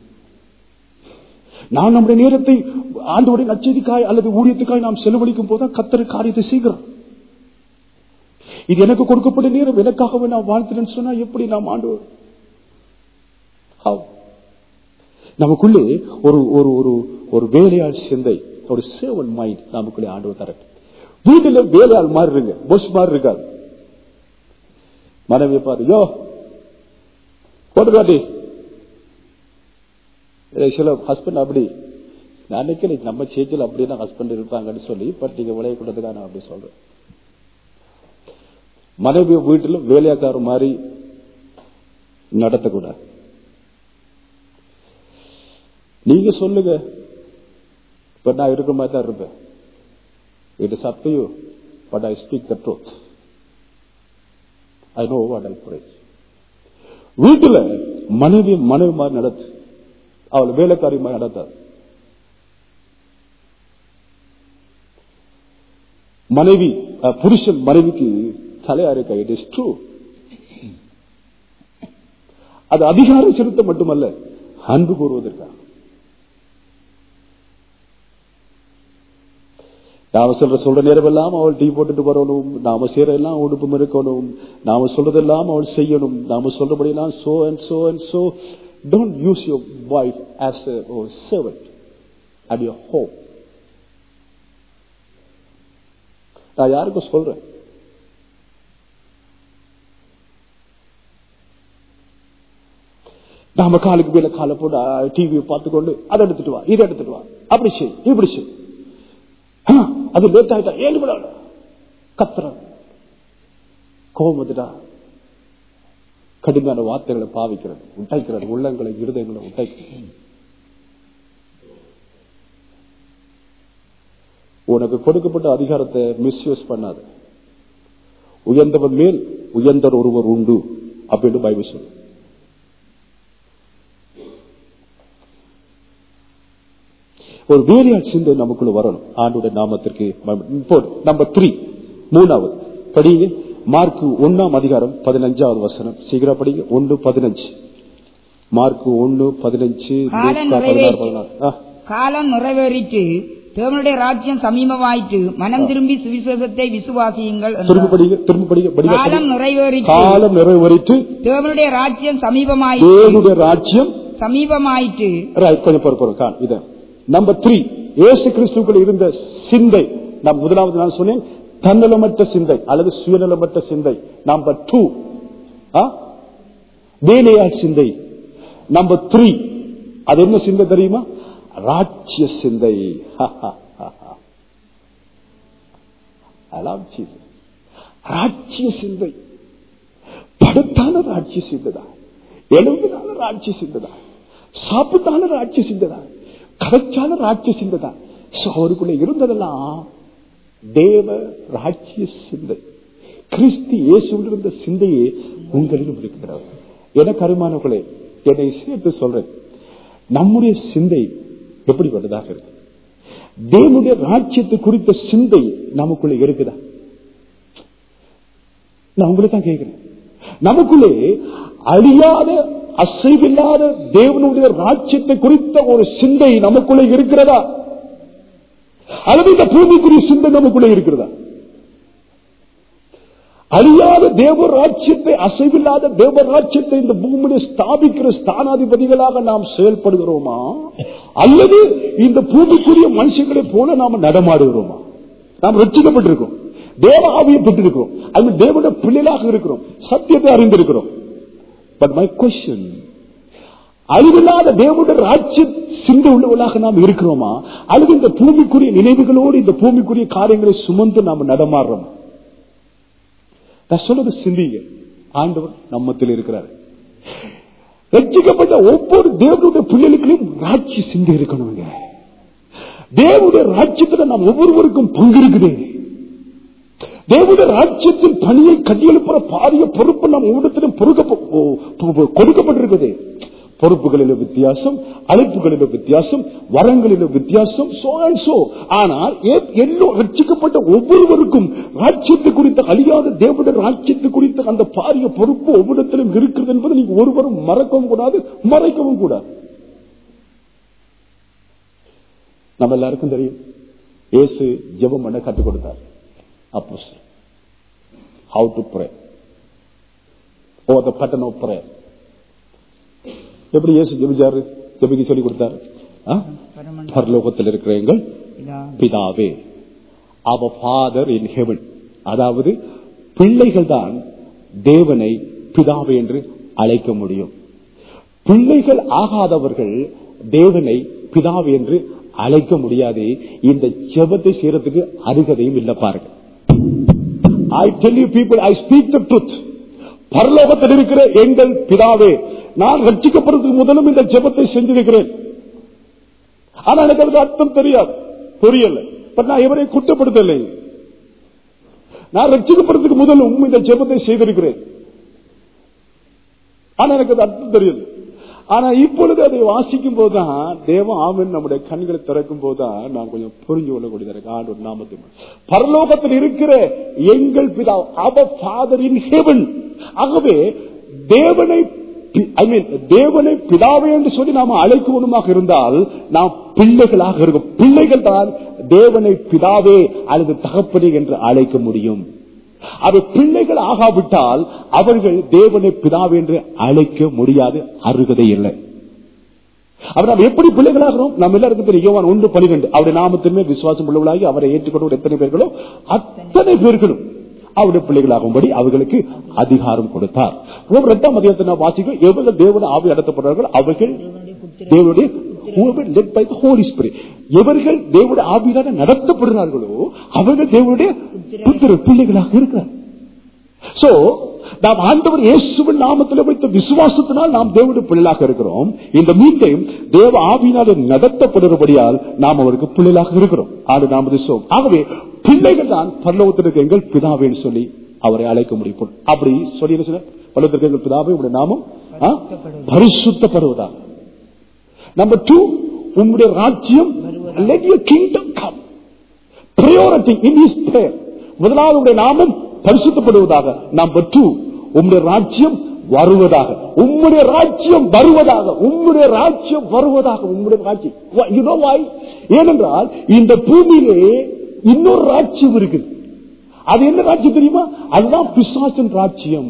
நாம் நம்முடைய நேரத்தை ஆண்டோடைய நச்செய்திக்காய் அல்லது ஊழியத்துக்காய் நாம் செலவழிக்கும் போதுதான் கத்தரு காரியத்தை செய்கிறோம் இது எனக்கு கொடுக்கப்பட்ட நேரம் எனக்காகவே நான் வாழ்த்துறேன்னு சொன்னா எப்படி நாம் ஆண்டு How? நமக்குள்ளே ஒரு ஒரு ஒரு ஒரு வேலையாள் சிந்தை ஒரு சேவன் மைண்ட் நமக்குள்ளே ஆண்டு தர வீட்டுல வேலையாள் மாதிரி இருங்க பொஸ் மாதிரி இருக்காது மனைவி பாரு யோ போட்டு காட்டி சில ஹஸ்பண்ட் அப்படி நான் நினைக்கிறேன் நம்ம சேச்சில் அப்படியே தான் ஹஸ்பண்ட் இருப்பாங்கன்னு சொல்லி பட் நீங்க விளைய கூடதுக்காக நான் அப்படி சொல்றேன் மனைவி வீட்டில் வேலையாக்கார மாதிரி நடத்தக்கூடாது நீங்க சொல்லுங்க இப்ப நான் இருக்கிற மாதிரி தான் இருப்பேன் it is up to you but I speak the truth I know what I praise வீட்டுல மனைவி மனைவி மாதிரி நடத்து அவள் வேலைக்காரி மாதிரி நடத்தாது மனைவி அஹ், புருஷன் மனைவிக்கு தலையாருக்க இட் இஸ் ட்ரூ அது அதிகாரம் செலுத்த மட்டுமல்ல அன்பு கூறுவதற்காக நாம சொல்ற சொல்ற நேரம் எல்லாம் அவள் டீ போட்டுட்டு வரணும் நாம செய்யற எல்லாம் உடுப்பும் இருக்கணும் நாம சொல்றதெல்லாம் அவள் செய்யணும் நாம சொல்றபடி எல்லாம் so and so and so don't use your wife as servant at your home நான் யாருக்கும் சொல்றேன் நாம காலுக்கு மேல காலை போட்டு டிவியை பார்த்துக்கொண்டு அதை எடுத்துட்டு வா இதை எடுத்துட்டு வா அப்படி செய் இப்படி செய் ஆ, அது லேட் ஆயிட்டா ஏழு விட கத்துறான் கோபம் வந்துட்டா கடுமையான வார்த்தைகளை பாவிக்கிறது உட்டைக்கிறது உள்ளங்களை இருதயங்களை உட்டைக்கிறது உனக்கு கொடுக்கப்பட்ட அதிகாரத்தை மிஸ்யூஸ் பண்ணாத உயர்ந்தவன் மேல் உயர்ந்தர் ஒருவர் உண்டு அப்படின்னு பைபிள் சொல்லு ஒரு வேலையாள் சிந்தை நமக்குள்ள வரணும் ஆண்டுடைய நாமத்திற்கு இப்போ நம்பர் த்ரீ மூணாவது படிங்க மார்க் ஒன்னாம் அதிகாரம் பதினஞ்சாவது வசனம் சீக்கிரம் படிங்க ஒன்னு பதினஞ்சு மார்க் ஒன்னு பதினஞ்சு காலம் லூக்கா பதினாறு நிறைவேறி- பதினாறு ஆ, காலம் நிறைவேறிட்டு தேவனுடைய ராஜ்யம் சமீபமாயிற்று மனம் திரும்பி சுவிசேஷத்தை விசுவாசியுங்கள் என்றார். திரும்ப படிங்க திரும்ப படிங்க படிங்க காலம் படிங்க. நிறைவேறிட்டு காலம் நிறைவேறிட்டு தேவனுடைய ராஜ்யம் சமீபமாயிற்று தேவனுடைய ராஜ்யம் சமீபமாயிற்று ரைட் கொஞ்சம் பொறு பொறு கான் இத நம்பர் த்ரீ இயேசு கிறிஸ்துக்குள் இருந்த சிந்தை நான் முதலாவது நான் சொன்னேன் தன்னலமற்ற சிந்தை அல்லது சுயநலமற்ற சிந்தை நம்பர் டூ வேலையாள் சிந்தை நம்பர் த்ரீ அது என்ன சிந்தை தெரியுமா ராஜ்ய சிந்தை I love Jesus. ராஜ்ய சிந்தை படுத்தான ராஜ்ய சிந்தைதான் எழுதினால ராஜ்ய சிந்தைதான் சாப்பிட்டால ராஜ்ய சிந்தைதான் கதைச்சால ராஜ்ய சிந்தைதான் So, அவருக்குள்ள இருந்ததெல்லாம் தேவ ராஜ்ய சிந்தை கிறிஸ்து இயேசுவில் இருந்த சிந்தையே உங்களிலும் இருக்கிறது என கருமானவர்களே என்னை சேர்த்து சொல்றேன் நம்முடைய சிந்தை எப்படிப்பட்டதாக இருக்கு தேவனுடைய ராஜ்யத்தை குறித்த சிந்தை நமக்குள்ள இருக்குதா நான் உங்களை தான் கேட்கிறேன் நமக்குள்ளே அழியாத அசைவில்லாத தேவனுடைய ராஜ்யத்தை குறித்த ஒரு சிந்தை நமக்குள்ளே இருக்கிறதா அல்லது இந்த பூமிக்குரிய சிந்தை நமக்குள்ளே இருக்கிறதா அழியாத தேவ ராஜ்யத்தை அசைவில்லாத தேவ ராஜ்யத்தை இந்த பூமியை ஸ்தாபிக்கிற ஸ்தானாதிபதிகளாக நாம் செயல்படுகிறோமா அல்லது இந்த பூமிக்குரிய மனுஷங்களை போல நாம நடமாடுகிறோமா நாம் ரட்சிக்கப்பட்டிருக்கோம் தேவ ஆவியை பெற்றிருக்கிறோம் அது தேவனுடைய பிள்ளைகளாக இருக்கிறோம் சத்தியத்தை அறிந்திருக்கிறோம் பட் மை கொஸ்டின் அழிவில்லாத தேவனுடைய ராஜ்ய சிந்தை உள்ளவர்களாக நாம் இருக்கிறோமா அல்லது இந்த பூமிக்குரிய நினைவுகளோடு இந்த பூமிக்குரிய காரியங்களை சுமந்து நாம் நடமாடுறோமா நான் சொல்றது சிந்திங்க ஆண்டவர் நம்மத்தில் இருக்கிறார் ரட்சிக்கப்பட்ட ஒவ்வொரு தேவனுடைய பிள்ளைகளுக்கும் ராட்சி சிந்தை இருக்கணுங்க தேவனுடைய ராஜ்யத்துல நாம் ஒவ்வொருவருக்கும் பங்கு இருக்குது தேவனுடைய ராஜ்யத்தின் பணியை கட்டியெழுப்புற பாரிய பொறுப்பு நம் இடத்திலும் கொடுக்கப்பட்டிருக்குது பொறுப்புகளில வித்தியாசம் அழைப்புகளில வித்தியாசம் வரங்களில வித்தியாசம் so and so. ஆனால் ஏ- எல்லோ ரட்சிக்கப்பட்ட ஒவ்வொருவருக்கும் ராஜ்யத்தை குறித்த அழியாத தேவனுடைய ராஜ்யத்தை குறித்த அந்த பாரிய பொறுப்பு ஒவ்வொருத்திலும் இருக்கிறது என்பதை நீங்க ஒருவரும் மறக்கவும் கூடாது மறைக்கவும் கூடாது நம்ம எல்லாருக்கும் தெரியும் இயேசு ஜெபம் பண்ண கற்றுக் கொடுத்தார் அப்போ how to pray O the pattern of pray எப்படி இயேசு ஜெபிச்சாரு ஜெபிக்க சொல்லி கொடுத்தாரு ஆ? பரமன் பரலோகத்தில் இருக்கிற எங்கள் பிதா பிதாவே அவ ஃபாதர் இன் ஹெவன் அதாவது பிள்ளைகள் தான் தேவனை பிதாவே என்று அழைக்க முடியும் பிள்ளைகள் ஆகாதவர்கள் தேவனை பிதாவே என்று அழைக்க முடியாது இந்த ஜெபத்தை செய்யறதுக்கு அருகதையும் இல்ல பாருங்க I tell you people I speak the truth பரலோகத்தில் இருக்கிற எங்கள் பிதாவே நான் ரட்சிக்கப்படுறதுக்கு முதலும் இந்த ஜெபத்தை செஞ்சிருக்கிறேன் ஆனா எனக்கு அதுக்கு அர்த்தம் தெரியாது புரியல பட் நான் இவரை குற்றப்படுத்தலை நான் ரட்சிக்கப்படுறதுக்கு முதலும் இந்த ஜெபத்தை செய்திருக்கிறேன் ஆனா எனக்கு அது அர்த்தம் தெரியுது ஆனா இப்பொழுது அதை வாசிக்கும் போதுதான் தேவ ஆமன் நம்முடைய கண்களை திறக்கும் போதுதான் நாம் கொஞ்சம் புரிஞ்சு கொள்ளக்கூடியதா இருக்கு ஆண்டோட நாமத்தை பரலோகத்தில் இருக்கிற எங்கள் பிதா அவ ஃபாதர் இன் ஹெவன் ஆகவே தேவனை ஐ மீன் தேவனை பிதாவே என்று சொல்லி நாம் அழைக்கணுமாக இருந்தால் நாம் பிள்ளைகளாக இருக்கும் பிள்ளைகள் தான் தேவனை பிதாவே அல்லது தகப்பனே என்று அழைக்க முடியும் அது பிள்ளைகள் ஆகாவிட்டால் அவர்கள் தேவனை பிதாவே என்று அழைக்க முடியாது அருகதை இல்லை அவர் நாம் எப்படி பிள்ளைகளாகிறோம் நம்ம எல்லாருக்கும் தெரியும் யோவான் ஒன்று பனிரெண்டு அவருடைய நாமத்தின் மேல் விசுவாசம் உள்ளவர்களாகி அவரை ஏற்றுக்கொண்டு எத்தனை பேர்களோ அத்தனை பேர்களும் அவருடைய பிள்ளைகளாகும்படி அவர்களுக்கு அதிகாரம் கொடுத்தார் ரோமர் எட்டாம் அதிகாரத்தை நாம் வாசிக்கிறோம் எவர்கள் தேவனுடைய ஆவி நடத்தப்படுறார்கள் அவர்கள் தேவனுடைய whoever led by the Holy Spirit. எவர்கள் தேவனுடைய ஆவியாக நடத்தப்படுகிறார்களோ அவர்கள் தேவனுடைய புத்திர பிள்ளைகளாக இருக்கிறார் சோ நாம் ஆண்டவர் இயேசுவின் நாமத்தில் வைத்த விசுவாசத்தினால் நாம் தேவனுடைய பிள்ளைகளாக இருக்கிறோம் இந்த மீட்டையும் தேவ ஆவியினால் நடத்தப்படுகிறபடியால் நாம் அவருக்கு பிள்ளைகளாக இருக்கிறோம் ஆடு நாம் விசுவம் ஆகவே பிள்ளைகள் தான் பரலோகத்திற்கு எங்கள் பிதாவேன்னு சொல்லி அவரை அழைக்க முடியும் அப்படி சொல்லி என்ன சொன்ன பரலோகத்திற்கு எங்கள் பிதாவே உடைய நாமம் ஆ? பரிசுத்தப்படுவதா நம்பர் டூ உங்களுடைய ராஜ்யம் let your kingdom come priority in his prayer முதலாவது உடைய நாமம் பரிசுத்தப்படுவதாக நம்பர் டூ உம்முடைய ராஜ்யம் வருவதாக உம்முடைய ராஜ்யம் வருவதாக உம்முடைய ராஜ்யம் வருவதாக உம்முடைய ராஜ்யம் Why- you know why? ஏனென்றால் இந்த பூமியிலே இன்னொரு ராஜ்யம் இருக்குது அது என்ன ராஜ்யம் தெரியுமா அதுதான் பிசாசின் ராஜ்யம்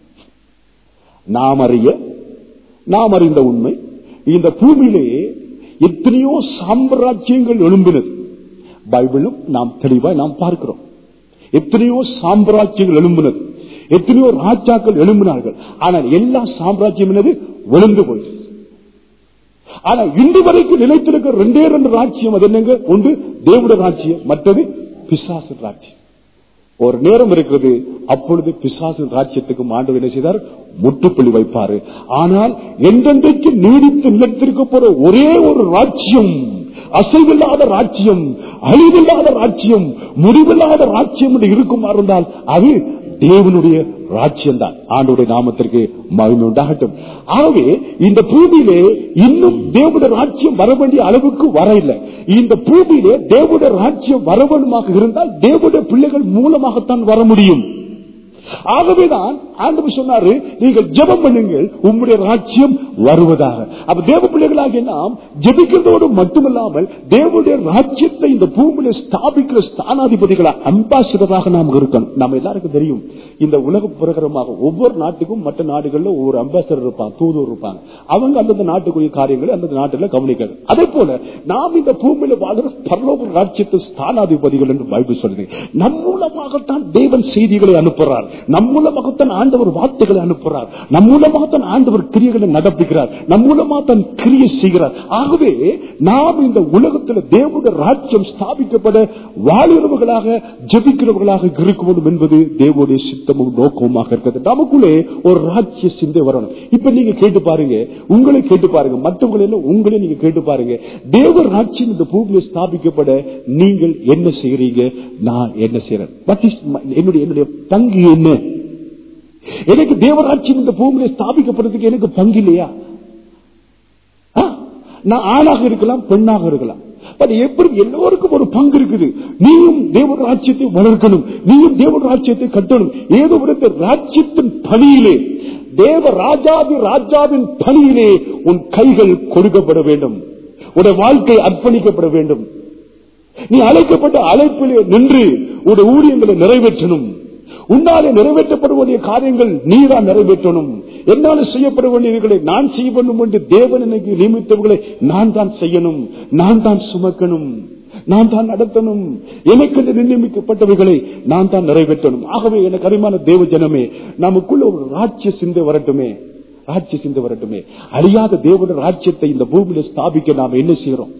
நாம் அறிய நாம் அறிந்த உண்மை இந்த பூமியிலே எத்தனையோ சாம்ராஜ்யங்கள் எழும்பினது பைபிளும் நாம் தெளிவாய் நாம் பார்க்கிறோம் எத்தனையோ சாம்ராஜ்யங்கள் எழும்பினது எத்தனையோ ராஜாக்கள் எழும்பினார்கள் ஆனால் எல்லா சாம்ராஜ்யம் என்னது விழுந்து போயிடுச்சு ஆனா இன்று வரைக்கும் நிலைத்திருக்கிற ரெண்டே ரெண்டு ராஜ்யம் அது என்னங்க ஒன்று தேவட ராஜ்யம் மற்றது பிசாசு ராஜ்யம் ஒரு நேரம் இருக்கிறது அப்பொழுது பிசாசு ராஜ்யத்துக்கு ஆண்டவர் என்ன செய்தார் முற்றுப்புள்ளி வைப்பாரு ஆனால் என்றென்றைக்கு நீடித்து நிலைத்திருக்க போற ஒரே ஒரு ராஜ்யம் அசைவில்லாத ராஜ்யம் அழிவில்லாத ராஜ்யம் முடிவில்லாத ராஜ்யம் என்று இருக்குமா இருந்தால் அது தேவனுடைய ராஜ்யம் தான் ஆண்டுடைய நாமத்திற்கு மகிமை உண்டாகட்டும் ஆகவே இந்த பூமியிலே இன்னும் தேவனுடைய ராஜ்யம் வர வேண்டிய அளவுக்கு வர இல்லை இந்த பூமியிலே தேவனுடைய ராஜ்யம் வரவனுமாக இருந்தால் தேவனுடைய பிள்ளைகள் மூலமாகத்தான் வர முடியும் ஆகவேதான் ஆண்டவர் சொன்னாரு நீங்கள் ஜெபம் பண்ணுங்கள் உம்முடைய ராஜ்யம் வருவதாக அப்ப தேவ பிள்ளைகளாகிய நாம் ஜெபிக்கிறதோடு மட்டுமல்லாமல் தேவனுடைய ராஜ்யத்தை இந்த பூமியில ஸ்தாபிக்கிற ஸ்தானாதிபதிகளா அம்பாசிடராக நாம் இருக்கணும் நம்ம எல்லாருக்கும் தெரியும் இந்த உலக பிரகாரமாக ஒவ்வொரு நாட்டுக்கும் மற்ற நாடுகள்ல ஒவ்வொரு அம்பாசிடர் இருப்பாங்க தூதூர் இருப்பாங்க அவங்க அந்தந்த நாட்டுக்குரிய காரியங்களை அந்தந்த நாட்டுல கவனிக்கிறது அதே போல நாம் இந்த பூமியில வாழ்கிற பரலோக ராஜ்யத்து ஸ்தானாதிபதிகள் என்று பைபிள் சொல்லுது நம் மூலமாகத்தான் தேவன் செய்திகளை அனுப்புறார் நம் மூலமாகத்தான் ஆண்டவர் வார்த்தைகளை அனுப்புகிறார் நம் மூலமாகத்தான் ஆண்டவர் கிரியைகளை நடப்பிக்கிறார் நம் மூலமாக தன் கிரியை செய்கிறார் ஆகவே நாம் இந்த உலகத்தில் தேவனுடைய ராஜ்யம் ஸ்தாபிக்கப்பட வாழுறவர்களாக ஜபிக்கிறவர்களாக இருக்க வேண்டும் என்பது தேவனுடைய சித்தமும் நோக்கமுமாக இருக்கிறது நமக்குள்ளே ஒரு ராஜ்ய சிந்தை வரணும் இப்ப நீங்க கேட்டு பாருங்க உங்களை கேட்டு பாருங்க மற்றவங்களை எல்லாம் உங்களை நீங்க கேட்டு பாருங்க தேவ ராஜ்யம் இந்த பூமியை ஸ்தாபிக்கப்பட நீங்கள் என்ன செய்யறீங்க நான் என்ன செய்யறேன் What is my- என்னுடைய என்னுடைய பங்கு என்ன எனக்கு தேவராட்சியம் இந்த பூமியில ஸ்தாபிக்கப்படுறதுக்கு எனக்கு பங்கு இல்லையா ஆ? நான் ஆணாக இருக்கலாம் பெண்ணாக இருக்கலாம் பட் எப்படி எல்லோருக்கும் ஒரு பங்கு இருக்குது நீயும் தேவ ராஜ்யத்தை வளர்க்கணும் நீயும் தேவ ராஜ்யத்தை கட்டணும் ஏதோ ஒரு இந்த ராஜ்யத்தின் பணியிலே தேவ ராஜாதி ராஜாவின் பணியிலே உன் கைகள் கொடுக்கப்பட வேண்டும் உன் வாழ்க்கை அர்ப்பணிக்கப்பட வேண்டும் நீ அழைக்கப்பட்ட அழைப்பிலே நின்று உடைய ஊழியங்களை நிறைவேற்றணும் உன்னாலே நிறைவேற்றப்பட வேண்டிய காரியங்கள் நீதான் நிறைவேற்றணும் என்னால செய்யப்பட வேண்டியவர்களை நான் செய்ய வேண்டும் என்று தேவன் எனக்கு நியமித்தவர்களை நான் தான் செய்யணும் நான் தான் சுமக்கணும் நான் தான் நடத்தணும் எனக்கு என்று நியமிக்கப்பட்டவைகளை நான் தான் நிறைவேற்றணும் ஆகவே எனக்கு அருமையான தேவ ஜனமே நமக்குள்ள ஒரு ராஜ்ய சிந்தை வரட்டுமே ராஜ்ய சிந்தை வரட்டுமே அழியாத தேவனுடைய ராஜ்யத்தை இந்த பூமியில ஸ்தாபிக்க நாம் என்ன செய்யறோம்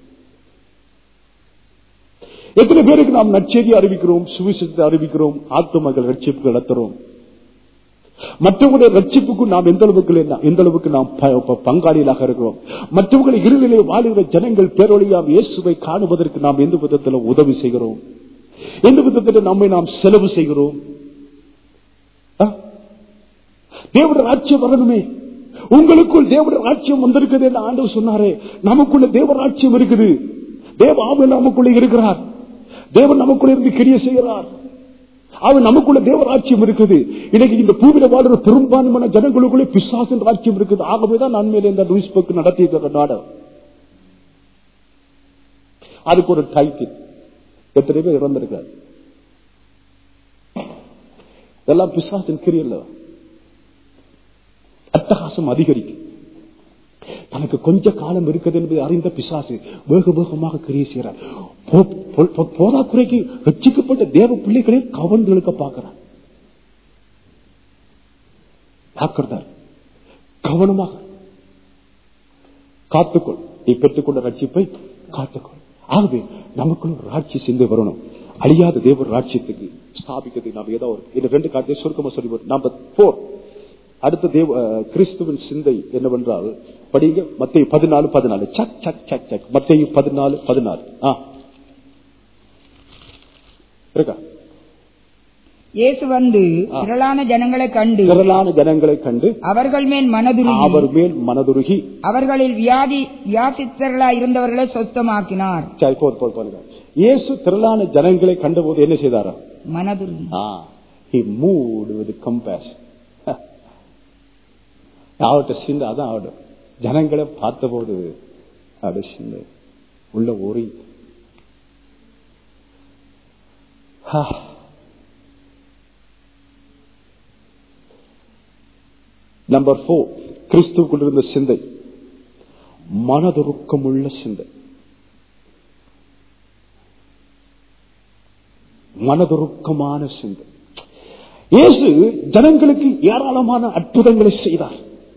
எத்தனை பேருக்கு நாம் நற்செய்தி அறிவிக்கிறோம் சுவிசேஷத்தை அறிவிக்கிறோம் ஆத்மகள் ரட்சிப்பு நடத்துறோம் மற்றவங்களுடைய ரட்சிப்புக்கு நாம் எந்த அளவுக்கு இல்ல- எந்த அளவுக்கு நாம் ப- ப- பங்காளிகளாக இருக்கிறோம் மற்றவங்களை இருளிலே வாழுகிற ஜனங்கள் பேரொழியாம் இயேசுவை காணுவதற்கு நாம் எந்த விதத்தில் உதவி செய்கிறோம் எந்த விதத்தில் நம்மை நாம் செலவு செய்கிறோம் ஆ? தேவனுடைய ராட்சியம் வரணுமே உங்களுக்குள் தேவனுடைய ராட்சியம் வந்திருக்குது என்று ஆண்டவர் சொன்னாரே நமக்குள்ள தேவ ராட்சியம் இருக்குது தேவ ஆவியர் நமக்குள்ள இருக்கிறார் தேவன் நமக்குள்ள இருந்து கிரிய செய்கிறார் அவர் நமக்குள்ள தேவ ராட்சியம் இருக்குது இன்னைக்கு இந்த பூமியில வாழ்ற பெரும்பான்மையான ஜனங்களுக்குள்ளே பிசாசின் ராட்சியம் இருக்குது ஆகவேதான் நன்மையில இந்த லூயிஸ் பக்கு நடத்தி நாடகம் அதுக்கு ஒரு டைட்டில் எத்தனை பேர் இறந்திருக்காரு இதெல்லாம் பிசாசின் கிரியல்ல அட்டகாசம் அதிகரிக்கும் தனக்கு கொஞ்ச காலம் இருக்குது என்பதை அறிந்த பிசாசு வேக வேகமாக கிரியை செய்கிறார் போ- போ- போ- போதாக்குறைக்கு ரட்சிக்கப்பட்ட தேவ பிள்ளைகளே கவர்ந்து இழுக்க பார்க்கிறார் பார்க்கிறார் கவனமாக காத்துக்கொள் நீ பெற்றுக்கொண்ட ரட்சிப்பை காத்துக்கொள் ஆகவே நமக்குள்ள ஒரு ராட்சி சிந்தை வரணும் அழியாத தேவ ராட்சியத்துக்கு ஸ்தாபிக்கிறது நாம் ஏதோ ஒரு இந்த ரெண்டு காட்டிய சுருக்கமா சொல்லி நம்பர் போர் அடுத்த தேவ அஹ், கிறிஸ்துவின் சிந்தை என்னவென்றால் படிங்க மத்திய பதினாலு பதினாலு சக் சக் சக் சக் மத்திய பதினாலு பதினாலு ஆ இருக்கா இயேசு வந்து திரளான ஜனங்களை கண்டு திரளான ஜனங்களை கண்டு அவர்கள் மேல் மனதுருகி அவர் மேல் மனதுருகி அவர்களில் வியாதி வியாசித்தர்களாய் இருந்தவர்களை சொத்தமாக்கினார் சரி போது போது போதுங்க இயேசு திரளான ஜனங்களை கண்டபோது என்ன செய்தாரா மனதுருகி he moved with compassion அவர்கிட்ட சிந்தை அதான் ஆடும் ஜனங்களை பார்த்தபோது அப்படி சிந்தை உள்ள ஓரி நம்பர் போர் கிறிஸ்துக்குள் இருந்த சிந்தை மனதுருக்கமுள்ள சிந்தை மனதுருக்கமான சிந்தை இயேசு ஜனங்களுக்கு ஏராளமான அற்புதங்களை செய்தார்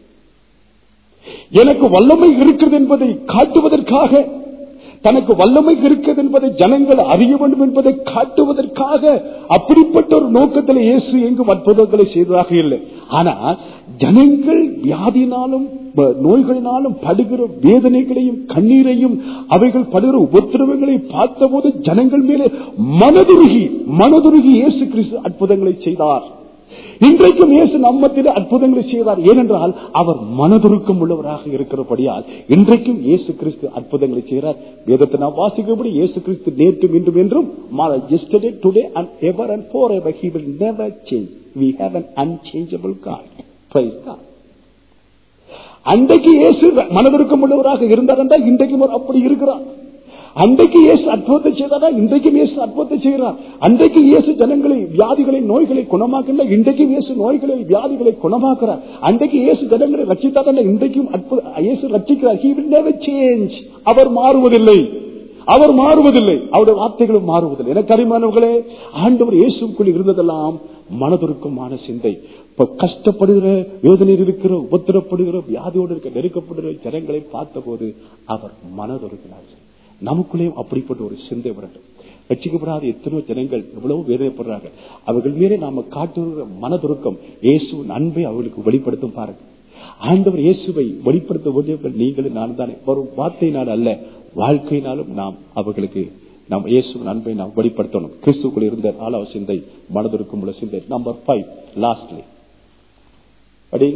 எனக்கு வல்லமை இருக்கிறது என்பதை காட்டுவதற்காக தனக்கு வல்லமை இருக்கிறது என்பதை ஜனங்கள் அறிய வேண்டும் என்பதை காட்டுவதற்காக அப்படிப்பட்ட ஒரு நோக்கத்தில் இயேசு எங்கும் அற்புதங்களை செய்ததாக இல்லை ஆனால் ஜனங்கள் வியாதினாலும் ப- நோய்களினாலும் படுகிற வேதனைகளையும் கண்ணீரையும் அவைகள் படுகிற உபத்திரவங்களை பார்த்தபோது ஜனங்கள் மேலே மனதுருகி மனதுருகி இயேசு கிறிஸ்து அற்புதங்களை செய்தார் இன்றைக்கும் இயேசு நம்மத்திலே அற்புதங்களை செய்தார் ஏனென்றால் அவர் மனதுருக்கம் உள்ளவராக இருக்கிறபடியால் இன்றைக்கும் இயேசு கிறிஸ்து அற்புதங்களை செய்கிறார் வேதத்தை நாம் வாசிக்கிறபடி இயேசு கிறிஸ்து நேற்றும் இன்றும் என்றும் yesterday today and ever and forever he will never change we have an unchangeable god praise god அன்றைக்கு இயேசு மனதிற்கும் உள்ளவராக இருந்தார் என்றால் இன்றைக்கும் அவர் அப்படி இருக்கிறார் அன்றைக்கு இயேசு அற்புதத்தை செய்தாரா இன்றைக்கும் இயேசு அற்புதத்தை செய்கிறார் அன்றைக்கு இயேசு ஜனங்களை வியாதிகளை நோய்களை குணமாக்கல இன்றைக்கும் இயேசு நோய்களை வியாதிகளை குணமாக்குறார் அன்றைக்கு இயேசு ஜனங்களை ரட்சித்தார் இன்றைக்கும் அற்புத இயேசு ரட்சிக்கிறார் he will never change அவர் மாறுவதில்லை அவர் மாறுவதில்லை அவருடைய வார்த்தைகளும் மாறுவதில்லை எனக்கு அறிமானவர்களே ஆண்டவர் இயேசுக்குள் இருந்ததெல்லாம் மனதுருக்கமான சிந்தை இப்ப கஷ்டப்படுகிற வேதனையில் இருக்கிற உபத்திரப்படுகிற வியாதியோடு இருக்க நெருக்கப்படுகிற ஜனங்களை பார்த்தபோது அவர் மனதுருக்கினார் நமக்குள்ளேயும் அப்படிப்பட்ட ஒரு சிந்தை வரட்டும் ரட்சிக்கப்படாத எத்தனையோ ஜனங்கள் எவ்வளவு வேதனைப்படுறாங்க அவர்கள் மேலே நாம காட்டுகிற மனதுருக்கம் இயேசுவின் அன்பை அவர்களுக்கு வெளிப்படுத்தும் பாருங்க ஆண்டவர் இயேசுவை வெளிப்படுத்த வேண்டியவர்கள் நீங்களும் நான் தானே வரும் வார்த்தையினால் அல்ல வாழ்க்கையினாலும் நாம் அவர்களுக்கு நாம் இயேசுவின் அன்பை நாம் வெளிப்படுத்தணும் கிறிஸ்துக்குள் இருந்த ஆளாவ சிந்தை மனதிற்கும் உள்ள சிந்தை நம்பர் ஃபைவ் லாஸ்ட்லி அடி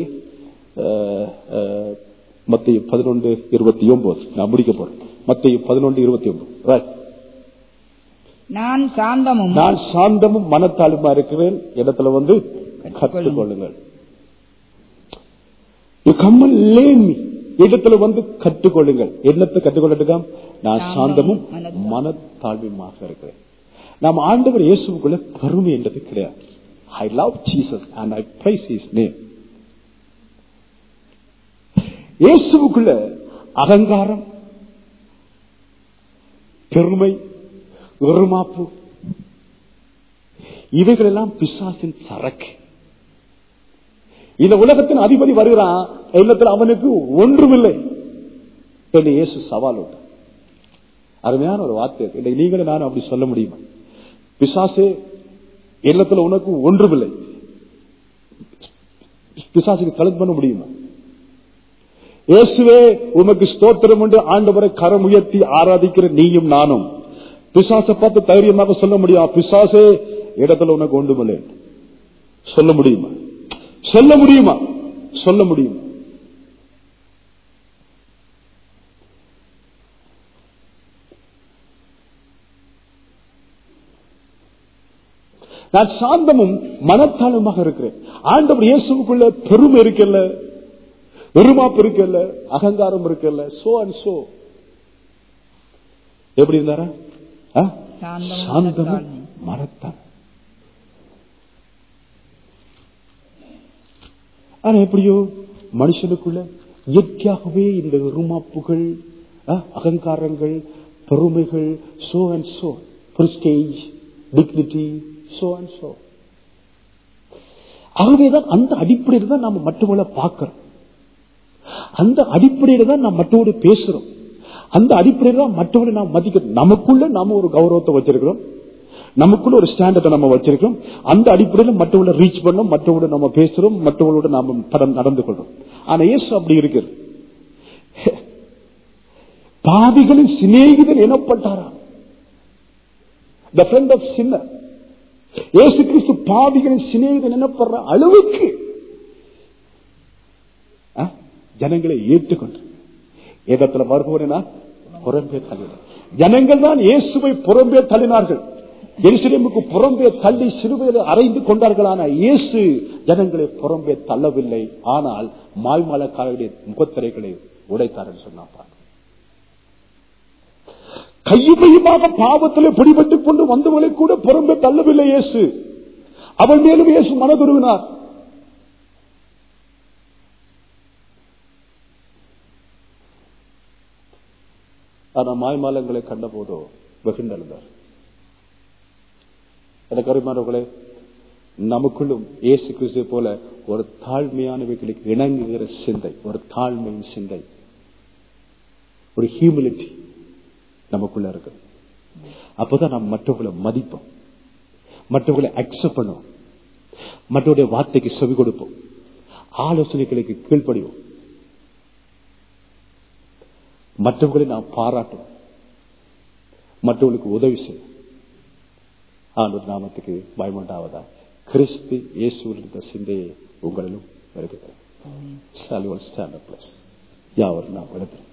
மத்திய பதினொன்று இருபத்தி ஒன்பது நான் முடிக்க போறேன் மத்திய பதினொன்று இருபத்தி ஒன்பது நான் சாந்தமும் நான் சாந்தமும் மனத்தாளுமா இருக்கிறேன் இடத்துல வந்து கற்றுக்கொள்ளுங்கள் You come and learn me. இடத்துல வந்து கற்றுக்கொள்ளுங்கள் என்னத்தை கற்றுக்கொள்ளட்டுக்காம் நான் சாந்தமும் மனத்தாழ்மையுமாக இருக்கிறேன் நாம் ஆண்டவர் இயேசுக்குள்ள பெருமை என்றது கிடையாது I love Jesus and I praise his name இயேசுக்குள்ள அகங்காரம் பெருமை வெறுமாப்பு இவைகளெல்லாம் பிசாசின் சரக்கு இந்த உலகத்தின் அதிபதி வருகிறான் இல்லத்தில் அவனுக்கு ஒன்றுமில்லை என்று இயேசு சவால் உண்டு அருமையான ஒரு வார்த்தை இன்னைக்கு நீங்களும் நானும் அப்படி சொல்ல முடியுமா பிசாசே இல்லத்துல உனக்கு ஒன்றுமில்லை பிசாசுக்கு கலந்து பண்ண முடியுமா இயேசுவே உமக்கு ஸ்தோத்திரம் உண்டு ஆண்டவரை கரம் உயர்த்தி ஆராதிக்கிற நீயும் நானும் பிசாசை பார்த்து தைரியமாக சொல்ல முடியும் பிசாசே இடத்துல உனக்கு ஒன்றுமில்லை சொல்ல முடியுமா சொல்ல முடியுமா சொல்ல முடியும் நான் சாந்தமும் மனத்தாளமாக இருக்கிறேன் ஆண்டவர் இயேசுக்குள்ள பெருமை இருக்கல வெறுமாப்பு இருக்கல அகங்காரம் இருக்கல சோ அண்ட் சோ எப்படி இருந்தாரா சாந்தமும் சாந்தமும் மனத்தாழ்மை. மனத்தான் ஆனா எப்படியோ மனுஷனுக்குள்ள இயற்கையாகவே இந்த உருமாப்புகள் அஹ், அகங்காரங்கள் பெருமைகள் so and so prestige dignity so and so ஆகவேதான் அந்த அடிப்படையில் தான் நாம மற்றவங்களை பார்க்கிறோம் அந்த அடிப்படையில தான் நாம் மற்றவரோடு பேசுறோம் அந்த அடிப்படையில தான் மற்றவரை நாம் மதிக்கிறோம் நமக்குள்ள நாம ஒரு கௌரவத்தை வச்சிருக்கிறோம் நமக்குள்ள ஒரு ஸ்டாண்டர்டை நம்ம வச்சிருக்கிறோம் அந்த அடிப்படையில் மற்றவங்களை ரீச் பண்ணோம் மற்றவங்களோட நம்ம பேசுறோம் மற்றவங்களோட நாம படம் நடந்து கொள்றோம் ஆனா இயேசு அப்படி இருக்கிறது பாவிகளின் சிநேகிதன் எனப்பட்டாராம் the friend of sinner இயேசு கிறிஸ்து பாவிகளின் சிநேகிதன் எனப்படுற அளவுக்கு ஆ, ஜனங்களை ஏற்றுக்கொண்டு இடத்துல வருபவனா புறம்பே தள்ளினார் ஜனங்கள் தான் இயேசுவை புறம்பே தள்ளினார்கள் எருசலேமுக்கு புறம்பே தள்ளி சிறுவையில் அறைந்து கொண்டார்களான இயேசு ஜனங்களை புறம்பே தள்ளவில்லை ஆனால் மாய்மலக்காரருடைய முகத்திரைகளை உடைத்தார் என்று சொன்னார் கையுமையுமாக பாவத்திலே பிடிபட்டுக் கொண்டு வந்தவர்களை கூட புறம்பே தள்ளவில்லை இயேசு அவள் மேலும் இயேசு மனதுருவினார் ஆனா மாய்மாலங்களை கண்ட போதோ வெகுண்டெழுந்தார் எனக்கு அருமானவர்களே நமக்குள்ளும் இயேசு கிறிஸ்து போல ஒரு தாழ்மையானவைகளுக்கு இணங்குகிற சிந்தை ஒரு தாழ்மையின் சிந்தை ஒரு ஹியூமிலிட்டி நமக்குள்ள இருக்கு அப்பதான் நாம் மற்றவர்களை மதிப்போம் மற்றவர்களை அக்செப்ட் பண்ணுவோம் மற்றவருடைய வார்த்தைக்கு செவி கொடுப்போம் ஆலோசனைகளுக்கு கீழ்ப்படிவோம் மற்றவர்களை நாம் பாராட்டுவோம் மற்றவர்களுக்கு உதவி செய்யும் ஆண்டவர் நாமத்துக்கு பயமுண்டாவதா கிறிஸ்து இயேசுவில் இருந்த சிந்தையை உங்களிலும் வருகிறது யாவர் நாம் எடுத்து